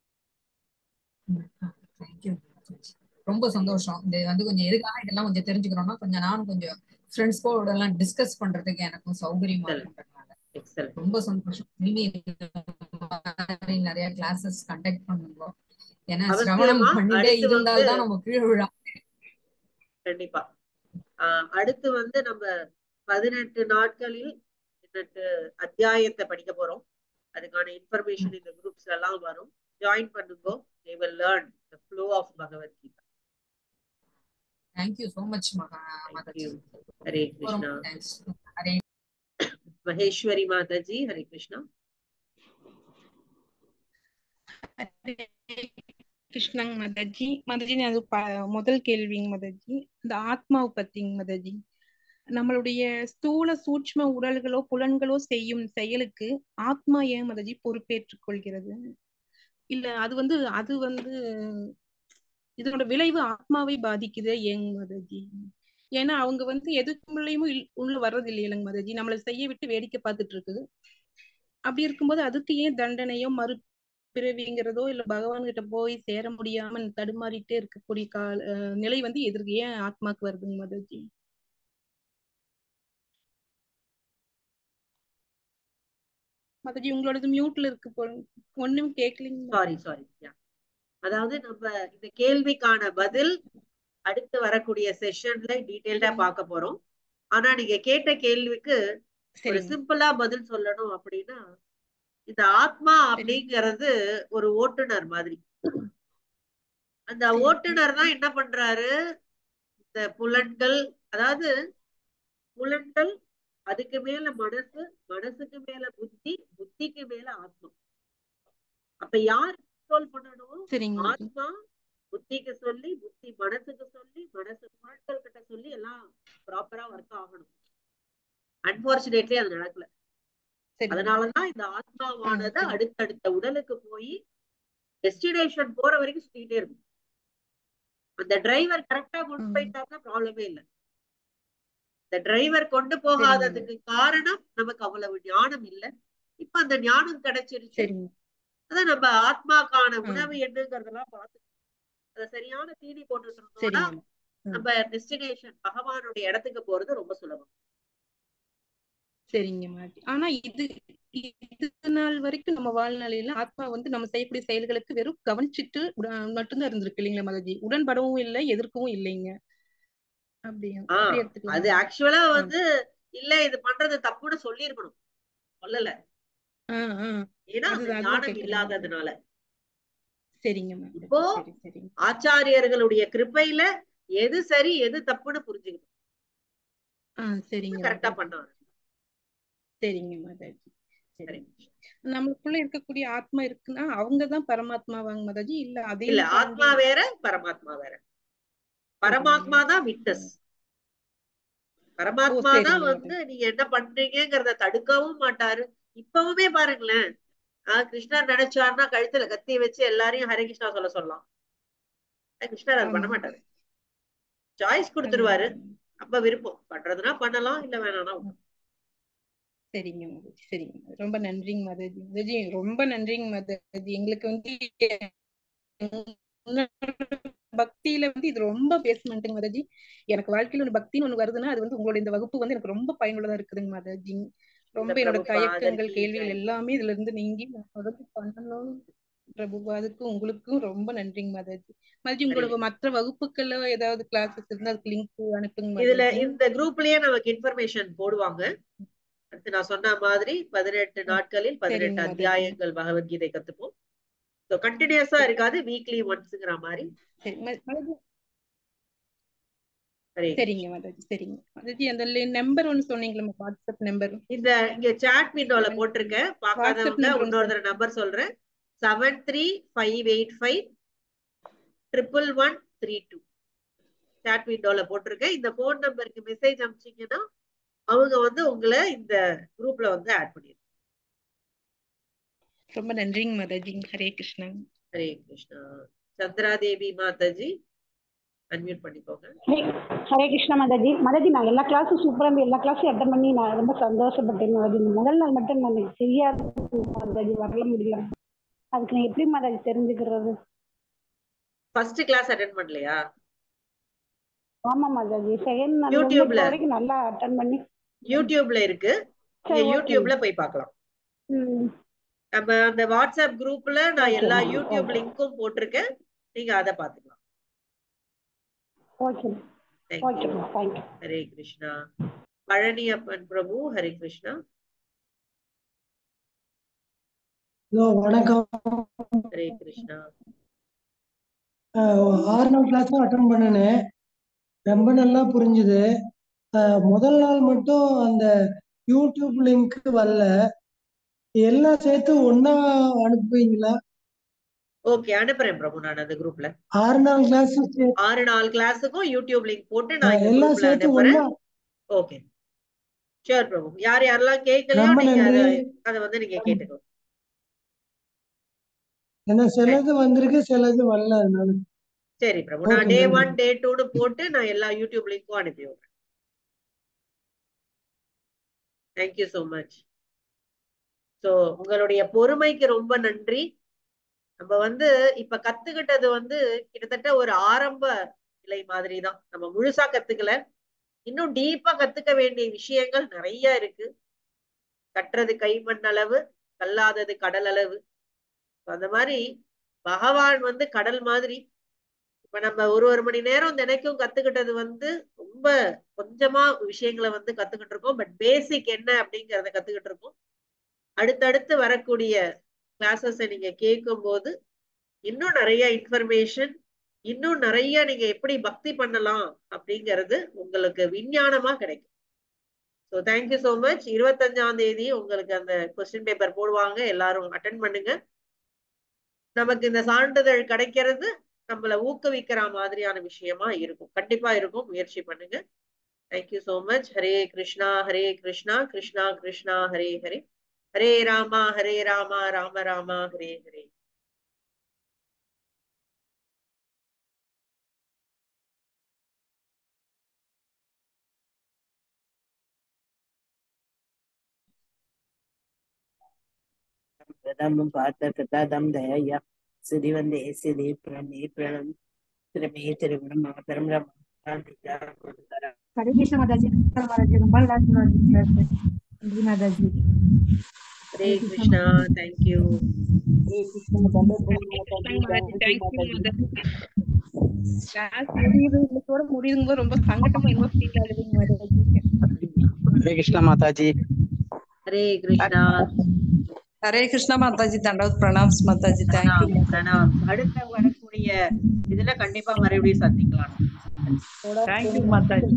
[SPEAKER 12] தேங்க்யூ ரொம்ப சந்தோஷம் இது வந்து கொஞ்சம் எதுக்காக இதெல்லாம் கொஞ்சம் தெரிஞ்சுக்கிறோம்னா கொஞ்சம் நானும் கொஞ்சம் ஃப்ரெண்ட்ஸ்கோட எல்லாம் டிஸ்கஸ் பண்றதுக்கு எனக்கும் சௌகரியமா இருக்குன்றதுனால
[SPEAKER 2] எக்ஸலன்ட்
[SPEAKER 12] ரொம்ப சந்தோஷம் இனிமே இந்த மாதிரி நிறைய கிளாஸஸ் கண்டக்ட் பண்ணுங்க ஏன்னா சிரவணம்
[SPEAKER 2] அவசியமா
[SPEAKER 12] பண்ணிட்டே
[SPEAKER 2] அடுத்து வந்து
[SPEAKER 12] இருந்தால்தான் நம்ம கீழே விழா
[SPEAKER 2] கண்டிப்பா ஆஹ் அடுத்து வந்து நம்ம பதினெட்டு நாட்களில் பதினெட்டு அத்தியாயத்தை படிக்க போறோம் அதுக்கான இன்ஃபர்மேஷன் இந்த குரூப்ஸ் எல்லாம் வரும் ஜாயின் பண்ணுங்க they will learn the flow of Bhagavad Gita
[SPEAKER 12] thank you so much மகா
[SPEAKER 2] thank
[SPEAKER 12] மாதாஜி
[SPEAKER 2] you ஹரே
[SPEAKER 12] ரொம்ப ரொம்ப
[SPEAKER 2] கிருஷ்ணா
[SPEAKER 12] தேங்க்ஸ் ஹரே
[SPEAKER 2] மகேஸ்வரி மாதாஜி ஹரே கிருஷ்ணா
[SPEAKER 5] கிருஷ்ணங் மதஜி மதஜி அது ப- முதல் கேள்விங்க மதஜி இந்த ஆத்மாவை பத்திங்க மதஜி நம்மளுடைய ஸ்தூல சூட்ச்ம உடல்களோ புலன்களோ செய்யும் செயலுக்கு ஆத்மா ஏன் மதஜி பொறுப்பேற்றுக் கொள்கிறது இல்ல அது வந்து அது வந்து இதனோட விளைவு ஆத்மாவை பாதிக்குது ஏங்க மதஜி ஏன்னா அவங்க வந்து எதுக்குள்ளேயும் இல்- உள்ள வர்றது இல்லையலங்க மதஜி நம்மளை செய்ய விட்டு வேடிக்கை பார்த்துட்டு இருக்குது அப்படி இருக்கும்போது அதுக்கு ஏன் தண்டனையோ மறு பிறவிங்கிறதோ இல்ல பகவான் கிட்ட போய் சேர முடியாம தடுமாறிட்டே இருக்கக்கூடிய கால அஹ் நிலை வந்து எதிர்க்கு ஏன் ஆத்மாக்கு வருதுங்க மதஜி மதஜி உங்களோடது மியூட்ல இருக்கு போல ஒண்ணும் கேட்கலீங்க
[SPEAKER 2] சாரி சாரி அதாவது நம்ம இந்த கேள்விக்கான பதில் அடுத்து வரக்கூடிய செஷன்ல டீடைல்டா பார்க்க போறோம் ஆனா நீங்க கேட்ட கேள்விக்கு ஒரு
[SPEAKER 5] சரிங்க
[SPEAKER 2] சிம்பிளா பதில் சொல்லணும் அப்படின்னா இந்த ஆத்மா
[SPEAKER 5] சரி
[SPEAKER 2] அப்படிங்கிறது ஒரு ஓட்டுநர் மாதிரி அந்த
[SPEAKER 5] சரி
[SPEAKER 2] ஓட்டுநர் தான் என்ன பண்றாரு இந்த புலன்கள் அதாவது புலன்கள் அதுக்கு மேல மனசு மனசுக்கு மேல புத்தி புத்திக்கு மேல ஆத்மா அப்ப யார் கண்ட்ரோல் பண்ணணும்
[SPEAKER 5] சரிங்க மதஜி
[SPEAKER 2] ஆத்மா புத்திக்கு சொல்லி புத்தி மனசுக்கு சொல்லி மனசு புலன்கள் கிட்ட சொல்லி எல்லாம் ப்ராப்பரா ஒர்க் ஆகணும் அன்பார்ச்சுனேட்லி அது நடக்கல
[SPEAKER 5] சரிங்க
[SPEAKER 2] அதனாலதான் இந்த
[SPEAKER 5] ஆ
[SPEAKER 2] ஆத்மாவானது
[SPEAKER 5] சரி
[SPEAKER 2] அடுத்தடுத்த உடலுக்கு போய் டெஸ்டினேஷன் போற வரைக்கும் சுத்திட்டே இருக்கும் அந்த டிரைவர் கரெக்டா கொண்டு
[SPEAKER 5] ம்
[SPEAKER 2] போயிட்டாருன்னா ப்ராப்ளமே இல்லை இந்த டிரைவர் கொண்டு
[SPEAKER 5] சரிங்க
[SPEAKER 2] போகாததுக்கு காரணம் நமக்கு அவ்வளவு ஞானம் இல்லை இப்ப அந்த ஞானம் கிடைச்சிருச்சு
[SPEAKER 5] சரிங்க
[SPEAKER 2] அதான் நம்ம ஆத்மாக்கான
[SPEAKER 5] ஆ
[SPEAKER 2] உணவு என்னங்கிறதெல்லாம் பார்த்து அதை சரியான தீனி போட்டுட்டு இருந்தோம்னா
[SPEAKER 5] சரிங்க ஆ
[SPEAKER 2] நம்ம டெஸ்டினேஷன் பகவானுடைய இடத்துக்கு போறது ரொம்ப சுலபம்
[SPEAKER 5] சரிங்க மாட்டி ஆனா இது இது நாள் வரைக்கும் நம்ம வாழ்நிலையில ஆத்மா வந்து நம்ம செய்யக்கூடிய செயல்களுக்கு வெறும் கவனிச்சுட்டு உட- மட்டும்தான் இருந்திருக்கு இல்லைங்களா மதஜி உடன்படவும் இல்லை எதிர்க்கவும் இல்லைங்க அப்படியா
[SPEAKER 2] ஆஹ்
[SPEAKER 5] அப்படி
[SPEAKER 2] அது
[SPEAKER 5] எடுத்துக்கலாமா
[SPEAKER 2] ஆக்சுவலா
[SPEAKER 5] ஆ
[SPEAKER 2] வந்து இல்ல இது பண்றது தப்புன்னு சொல்லியிருக்கணும் சொல்லல
[SPEAKER 5] ஆ ஆ
[SPEAKER 2] ஏன்னா அந்த
[SPEAKER 5] அதுதான் அதுதான்
[SPEAKER 2] ஞானம்
[SPEAKER 5] கேக்குறேங்க
[SPEAKER 2] இல்லாததுனால
[SPEAKER 5] சரிங்க மாதாஜி
[SPEAKER 2] இப்போ
[SPEAKER 5] சரி சரிங்க
[SPEAKER 2] ஆச்சாரியர்களுடைய கிருபையில எது சரி எது தப்புன்னு புரிஞ்சுக்கணும்
[SPEAKER 5] ஆ சரிங்க
[SPEAKER 2] கரெக்டா
[SPEAKER 5] மாதாஜி
[SPEAKER 2] பண்ண
[SPEAKER 5] சரிங்க மாதாஜி
[SPEAKER 2] சரி
[SPEAKER 5] சரிங்க நம்மளுக்குள்ள இருக்கக்கூடிய ஆத்மா இருக்குன்னா அவங்கதான் பரமாத்மாவாங்க மாதாஜி இல்ல
[SPEAKER 2] இல்ல
[SPEAKER 5] அதையும் தாண்டி
[SPEAKER 2] ஆத்மா வேற பரமாத்மா வேற
[SPEAKER 5] சரிங்க
[SPEAKER 2] பரமாத்மா தான்
[SPEAKER 5] ஆ.
[SPEAKER 2] விட்னஸ்
[SPEAKER 5] ஓ
[SPEAKER 2] பரமாத்மா தான்
[SPEAKER 5] சரிங்க
[SPEAKER 2] வந்து
[SPEAKER 5] மாதாஜி
[SPEAKER 2] நீங்க என்ன பண்றீங்கிறத தடுக்கவும் மாட்டாரு இப்பவுமே பாருங்களேன் ஆஹ் கிருஷ்ணர் நினைச்சாருன்னா கழுத்துல கத்தி வச்சு எல்லாரையும் ஹரே கிருஷ்ணா சொல்ல சொல்லலாம் ஆனா கிருஷ்ணர் அது பண்ண
[SPEAKER 5] ஆமா
[SPEAKER 2] மாட்டாரு சாய்ஸ்
[SPEAKER 5] ஆமா
[SPEAKER 2] கொடுத்துருவாரு அப்ப விருப்பம் பண்றதுன்னா பண்ணலாம் இல்ல வேணாம்னா விட்டுறலாம்.
[SPEAKER 5] சரிங்க மாதாஜி சரிங்க ரொம்ப நன்றிங்க மாதாஜி மாதாஜி ரொம்ப நன்றிங்க மாதாஜி எங்களுக்கு வந்து பக்தியில வந்து இது ரொம்ப பேசமெண்ட்டுங்க மாதாஜி எனக்கு வாழ்க்கையில ஒரு பக்தின்னு ஒண்ணு வருதுன்னா அது வந்து உங்களோட இந்த வகுப்பு வந்து எனக்கு ரொம்ப பயனுள்ளதா இருக்குதுங்க மாதாஜி
[SPEAKER 2] இல்ல
[SPEAKER 5] ரொம்ப என்னோட
[SPEAKER 2] பிரபுபாதர்
[SPEAKER 5] தயக்கங்கள்
[SPEAKER 2] கி
[SPEAKER 5] கேள்விகள்
[SPEAKER 2] ஜெய்
[SPEAKER 5] எல்லாமே இதுல இருந்து நீங்கி நான் தொடர்ந்து பண்ணணும் பிரபுபாதுக்கும் உங்களுக்கும் ரொம்ப நன்றிங்க மாதாஜி மாதாஜி
[SPEAKER 2] ஹரே
[SPEAKER 5] உங்களோட மற்ற வகுப்புகள்ல ஏதாவது கிளாஸஸ் இருந்தா அதுக்கு லிங்க் அனுப்புங்க
[SPEAKER 2] இதுல
[SPEAKER 5] மாதாஜி
[SPEAKER 2] இந்த குரூப்லயே நமக்கு இன்ஃபர்மேஷன் போடுவாங்க அடுத்து நான் சொன்ன மாதிரி பதினெட்டு நாட்களில் பதினெட்டு
[SPEAKER 5] சரிங்க மாதாஜி
[SPEAKER 2] அத்தியாயங்கள் பகவத்கீதை கத்துப்போம் ஸோ கண்டினியூஸா இருக்காது வீக்லி ஒன்ஸ்ங்கிற மாதிரி
[SPEAKER 5] சரி ம- மாதாஜி
[SPEAKER 2] ஹரே
[SPEAKER 5] சரிங்க
[SPEAKER 2] கிருஷ்ணா
[SPEAKER 5] மாதாஜி சரிங்க மாதாஜி அந்த நம்பர் ஒன்னு சொன்னீங்களா வாட்ஸ்அப் நம்பர்
[SPEAKER 2] இந்த இங்க சாட் விண்டோல
[SPEAKER 5] செவன்
[SPEAKER 2] போட்டிருக்கேன்
[SPEAKER 5] வாட்ஸ்அப்
[SPEAKER 2] பார்க்காதவங்க
[SPEAKER 5] நம்பர் ஒன்னு
[SPEAKER 2] இன்னொரு தடவை நம்பர் சொல்றேன் seven three five eight five triple one three two chat விண்டோல போட்டிருக்கேன் இந்த ஃபோன் நம்பருக்கு மெசேஜ் அனுப்பிச்சீங்கன்னா அவங்க வந்து உங்களை இந்த குரூப்ல வந்து ஆட் பண்ணிடுவாங்க
[SPEAKER 5] ரொம்ப நன்றிங்க மாதாஜி ஹரே கிருஷ்ணா
[SPEAKER 2] ஹரே கிருஷ்ணா சந்திரா தேவி மாதாஜி அன்மியூட் பண்ணிக்கோங்க
[SPEAKER 7] ஹரே ஹரே கிருஷ்ணா மாதாஜி மாதாஜி நான் எல்லா கிளாஸும் சூப்பராக இருந்து எல்லா கிளாஸும் அட்டன் பண்ணி நான் ரொம்ப சந்தோஷப்பட்டேன் மாதாஜி இந்த முதல் நாள் மட்டும் நான் எனக்கு தெரியாது மாதாஜி வரல முடியல அதுக்கு நான் எப்படி மாதாஜி தெரிஞ்சுக்கிறது
[SPEAKER 2] ஃபர்ஸ்ட் கிளாஸ் அட்டென்ட் பண்ணலையா
[SPEAKER 7] ஆமா மாதாஜி செகண்ட் நாள் ரொம்ப
[SPEAKER 2] யூடியூப்ல
[SPEAKER 7] இப்போ வரைக்கும் நல்லா அட்டன் பண்ணி
[SPEAKER 2] யூடியூப்ல இருக்கு நீங்க
[SPEAKER 7] சரி ஓகே
[SPEAKER 2] யூடியூப்ல போய் பார்க்கலாம்
[SPEAKER 7] ம்
[SPEAKER 2] நம்ம அந்த வாட்ஸ்அப் குரூப்ல நான்
[SPEAKER 7] ஓகே
[SPEAKER 2] எல்லா
[SPEAKER 7] மேம்
[SPEAKER 2] யூடியூப்
[SPEAKER 7] ஓகே
[SPEAKER 2] லிங்க்கும் போட்டிருக்கேன் நீங்க அதை பார்த்துக்கலாம்
[SPEAKER 7] okay okay
[SPEAKER 2] thank you
[SPEAKER 7] ma'am thank you
[SPEAKER 2] Hare Krishna Palani Appan Prabhu Hare Krishna
[SPEAKER 13] hello வணக்கம்
[SPEAKER 2] ஹரே கிருஷ்ணா
[SPEAKER 13] அஹ் ஆறு நாள் கிளாஸும் அட்டன் பண்ணினேன் ரொம்ப நல்லா புரிஞ்சுது அஹ் முதல் நாள் மட்டும் அந்த யூடியூப் லிங்க் வரல எல்லாம் சேர்த்து ஒண்ணா அனுப்புவீங்களா
[SPEAKER 2] ஓகே அனுப்புறேன் பிரபு நான் அந்த குரூப்ல
[SPEAKER 13] ஆறு நாள் கிளாஸ்
[SPEAKER 2] ஆறு நாலு கிளாஸுக்கும் யூடியூப் லிங்க் போட்டு நான் இங்க
[SPEAKER 13] எல்லாம்
[SPEAKER 2] குரூப்ல
[SPEAKER 13] சேர்த்து
[SPEAKER 2] அனுப்புறேன்
[SPEAKER 13] ஒண்ணா
[SPEAKER 2] ஓகே ஷூர் பிரபு யார் யாரெல்லாம் கேட்கலையோ
[SPEAKER 13] ரொம்ப
[SPEAKER 2] நீங்க அதை
[SPEAKER 13] நன்றி
[SPEAKER 2] அதை வந்து நீங்க கேட்டுக்கலாம்
[SPEAKER 13] ஏன்னா
[SPEAKER 2] Thank-
[SPEAKER 13] சிலது வந்திருக்கு சிலது வரல அதனால
[SPEAKER 2] சரி பிரபு நான்
[SPEAKER 13] ஓகே
[SPEAKER 2] டே
[SPEAKER 13] நன்றி
[SPEAKER 2] ஒன் டே டூன்னு போட்டு நான் எல்லா யூடியூப் லிங்க்கும் அனுப்பி விடுறேன் தேங்க்யூ ஸோ மச் ஸோ உங்களுடைய பொறுமைக்கு ரொம்ப நன்றி நம்ம வந்து இப்ப கத்துக்கிட்டது வந்து கிட்டத்தட்ட ஒரு ஆரம்ப நிலை மாதிரி தான் நம்ம முழுசா கத்துக்கல இன்னும் டீப்பா கத்துக்க வேண்டிய விஷயங்கள் நிறைய இருக்கு கற்றது கைமண் அளவு கல்லாதது கடல் அளவு அந்த மாதிரி பகவான் வந்து கடல் மாதிரி இப்ப நம்ம ஒரு ஒரு மணி நேரம் தினைக்கும் கத்துக்கிட்டது வந்து ரொம்ப கொஞ்சமா விஷயங்களை வந்து கத்துக்கிட்டு இருக்கோம் பட் பேசிக் என்ன அப்படிங்கறத கத்துக்கிட்டு இருக்கோம் அடுத்தடுத்து வரக்கூடிய கிளாஸஸை நீங்க கேட்கும் போது இன்னும் நிறைய இன்ஃபர்மேஷன் இன்னும் நிறைய நீங்க எப்படி பக்தி பண்ணலாம் அப்படிங்கிறது உங்களுக்கு விஞ்ஞானமா கிடைக்கும் ஸோ தேங்க்யூ ஸோ மச் இருபத்தஞ்சாம் தேதி உங்களுக்கு அந்த கொஸ்டின் பேப்பர் போடுவாங்க எல்லாரும் அட்டன் பண்ணுங்க நமக்கு இந்த சான்றிதழ் கிடைக்கிறது நம்மளை ஊக்குவிக்கிற மாதிரியான விஷயமா இருக்கும் கண்டிப்பா இருக்கும் முயற்சி பண்ணுங்க thank you so much Hare Krishna Hare Krishna Krishna Krishna Hare Hare Hare Rama Hare Rama Rama Rama Hare Hare
[SPEAKER 14] प्रथम पात कृतादम दया सिद्धि वंदे सिद्धि प्रणे प्रणम त्रिमे त्रिगुण मातरम रम
[SPEAKER 3] ஹரே கிருஷ்ண மாதாஜி நமஸ்காரம் மாதாஜி ரொம்ப நல்லா இருக்கு மாதாஜி நன்றி மாதாஜி
[SPEAKER 2] ஹரே
[SPEAKER 3] ஹரே கிருஷ்ண
[SPEAKER 2] கிருஷ்ணா
[SPEAKER 3] மாதாஜி
[SPEAKER 2] தேங்க்யூ
[SPEAKER 4] ஹரே கிருஷ்ண மாதாஜி
[SPEAKER 5] கிருஷ்ணாங்க மாதாஜி தேங்க்யூ மாதாஜி கிளாஸ் முடியுது இன்னைக்கோட முடியுதுங்க ரொம்ப சங்கட்டமா என்னமோ ஃபீல் ஆகுதுங்க மாதாஜி
[SPEAKER 15] हरे कृष्णा माता जी
[SPEAKER 2] ஹரே கிருஷ்ணா
[SPEAKER 16] ஹரே கிருஷ்ணா மாதாஜி தண்டவத் பிரணாம்ஸ் மாதாஜி தேங்க்யூ
[SPEAKER 2] பிரணாம் பிரணாம் அடுத்த வரக்கூடிய இதுல கண்டிப்பா மறுபடியும் சந்திக்கலாம்
[SPEAKER 16] தேங்க்யூ மாதாஜி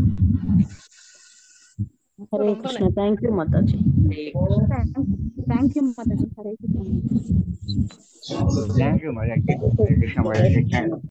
[SPEAKER 4] ஹரே
[SPEAKER 5] ரொம்ப
[SPEAKER 4] Krishna thank you Mataji
[SPEAKER 2] Hare Krishna
[SPEAKER 3] thank you Mataji Hare Krishna
[SPEAKER 17] Thank you, Maria. Krishna, Maria.